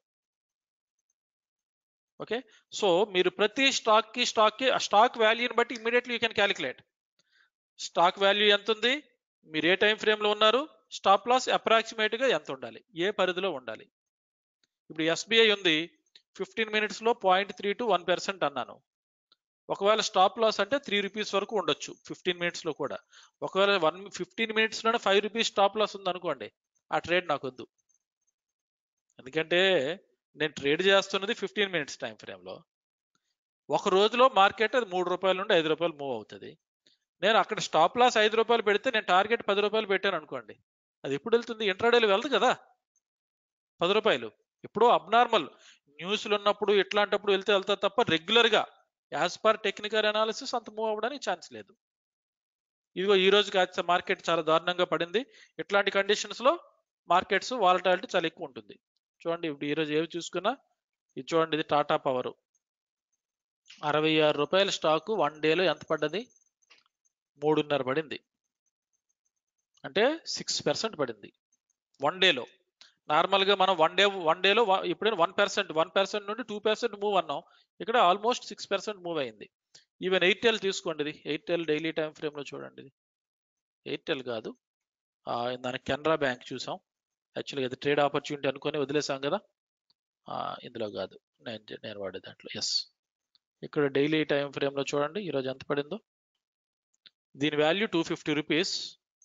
Speaker 2: ఓకే సో మీరు ప్రతి స్టాక్ కి స్టాక్ కి ఆ స్టాక్ వాల్యూని బట్టి immediately you can calculate stock value ఎంత ఉంది మీరు ఏ టైం ఫ్రేమ్ లో ఉన్నారు స్టాప్ లాస్ అప్రాక్సిమేట్ గా ఎంత ఉండాలి ఏ పరిధిలో ఉండాలి ఇప్పుడు ఎస్బీఐ ఉంది ఫిఫ్టీన్ మినిట్స్ లో point three to one percent అన్నాను ఒకవేళ స్టాప్ లాస్ అంటే త్రీ రూపీస్ వరకు ఉండొచ్చు ఫిఫ్టీన్ మినిట్స్ లో కూడా ఒకవేళ వన్ ఫిఫ్టీన్ మినిట్స్ లోనే ఫైవ్ రూపీస్ స్టాప్ లాస్ ఉంది అనుకోండి ఆ ట్రేడ్ నాకు వద్దు ఎందుకంటే నేను ట్రేడ్ చేస్తున్నది ఫిఫ్టీన్ మినిట్స్ టైం ఫ్రేమ్లో ఒక రోజులో మార్కెట్ అది మూడు రూపాయల నుండి ఐదు రూపాయలు మూవ్ అవుతుంది నేను అక్కడ స్టాప్ లాస్ ఐదు రూపాయలు పెడితే నేను టార్గెట్ పది రూపాయలు పెట్టాను అనుకోండి అది ఎప్పుడు వెళ్తుంది ఇంట్రాడేలు వెళ్దు కదా పది రూపాయలు ఎప్పుడో అబ్నార్మల్ న్యూస్లు ఉన్నప్పుడు ఇట్లాంటప్పుడు వెళ్తే వెళ్తా తప్ప రెగ్యులర్గా యాజ్ పర్ టెక్నికల్ అనాలిసిస్ అంత మూవ్ అవ్వడానికి ఛాన్స్ లేదు ఇదిగో ఈ రోజు మార్కెట్ చాలా దారుణంగా పడింది ఇట్లాంటి కండిషన్స్ లో మార్కెట్స్ వాలటాలిటీ చాలా ఎక్కువ ఉంటుంది చూడండి ఇప్పుడు ఈరోజు ఏవి చూసుకున్నా ఇది చూడండి ఇది టాటా పవర్ అరవై ఆరు రూపాయల స్టాకు వన్ డేలో ఎంత పడ్డది మూడున్నర పడింది అంటే సిక్స్ పర్సెంట్ పడింది వన్ డేలో నార్మల్గా మనం వన్ డే వన్ డేలో ఇప్పుడైనా వన్ పర్సెంట్ వన్ పర్సెంట్ నుండి టూ పర్సెంట్ మూవ్ అన్నాం ఇక్కడ ఆల్మోస్ట్ సిక్స్ పర్సెంట్ మూవ్ అయింది ఈవెన్ ఎయిర్టెల్ తీసుకోండి ఇది ఎయిర్టెల్ డైలీ టైం ఫ్రేమ్లో చూడండి ఇది ఎయిర్టెల్ కాదు ఆ, దానికి కెనరా బ్యాంక్ చూసాం యాక్చువల్గా ఇది ట్రేడ్ ఆపర్చునిటీ అనుకొని వదిలేసాం కదా ఆ, ఇందులో కాదు నేను చె- నేను వాడే దాంట్లో ఎస్ ఇక్కడ డైలీ టైం ఫ్రేమ్లో చూడండి ఈరోజు ఎంత పడిందో దీని value two fifty rupees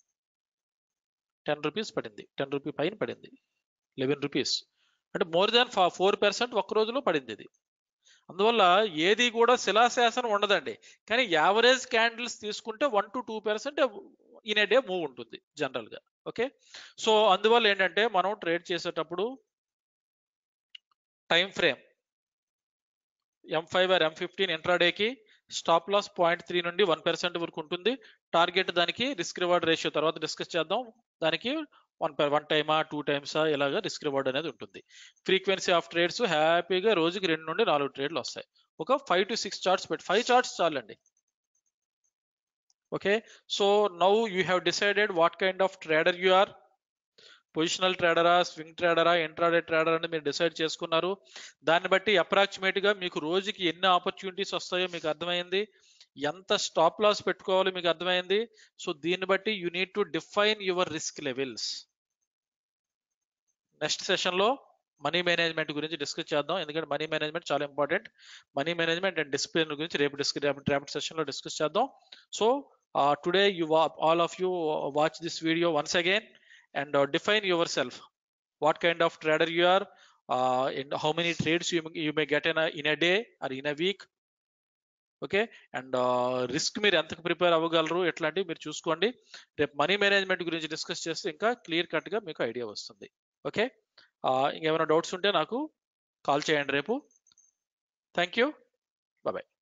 Speaker 2: ten rupees పడింది టెన్ రూపీ పైన పడింది లెవెన్ రూపీస్ అంటే మోర్ దాన్ ఫోర్ పర్సెంట్ ఒక్క రోజులో పడింది ఇది అందువల్ల ఏది కూడా శిలాశాసనం ఉండదండి కానీ యావరేజ్ క్యాండిల్స్ తీసుకుంటే one to two percent in a day move ఉంటుంది జనరల్గా ఓకే సో అందువల్ల ఏంటంటే మనం ట్రేడ్ చేసేటప్పుడు time frame M five or M fifteen ఇంట్రాడేకి స్టాప్ లాస్ పాయింట్ త్రీ నుండి వన్ పర్సెంట్ వరకు ఉంటుంది టార్గెట్ దానికి రిస్క్ రివార్డ్ రేషియో తర్వాత డిస్కస్ చేద్దాం దానికి వన్ పర్ వన్ టైమా టూ టైమ్సా ఇలాగా రిస్క్ రివార్డ్ అనేది ఉంటుంది ఫ్రీక్వెన్సీ ఆఫ్ ట్రేడ్స్ హ్యాపీగా రోజుకి రెండు నుండి నాలుగు ట్రేడ్లు వస్తాయి ఒక ఫైవ్ టు సిక్స్ చార్ట్స్ పెట్టి ఫైవ్ చార్ట్స్ చాలండి okay so now you have decided what kind of trader you are positional ట్రేడరా స్వింగ్ ట్రేడరా ఇంట్రాడే ట్రేడర్ అని మీరు డిసైడ్ చేసుకున్నారు దాన్ని బట్టి అప్రాక్సిమేట్ గా మీకు రోజుకి ఎన్ని ఆపర్చునిటీస్ వస్తాయో మీకు అర్థమైంది ఎంత స్టాప్ లాస్ పెట్టుకోవాలో మీకు అర్థమైంది సో దీన్ని బట్టి you need to define your risk levels next session లో మనీ మేనేజ్మెంట్ గురించి డిస్కస్ చేద్దాం ఎందుకంటే మనీ మేనేజ్మెంట్ చాలా important money management and discipline గురించి రేపు డిస్కస్ రేపటి సెషన్ లో డిస్కస్ చేద్దాం so today you all of you watch this video once again and uh, define yourself what kind of trader you are uh, and how many trades you, you may get in a, in a day or in a week okay and risk మీరు ఎంతకు prepare అవ్వగలరు ఎట్లాంటివి మీరు చూసుకోండి రేపు money management గురించి discuss చేస్తే ఇంకా clear cut గా మీకు ఐడియా వస్తుంది ఓకే ఇంకేమైనా డౌట్స్ ఉంటే నాకు కాల్ చేయండి రేపు థ్యాంక్ యూ బాయ్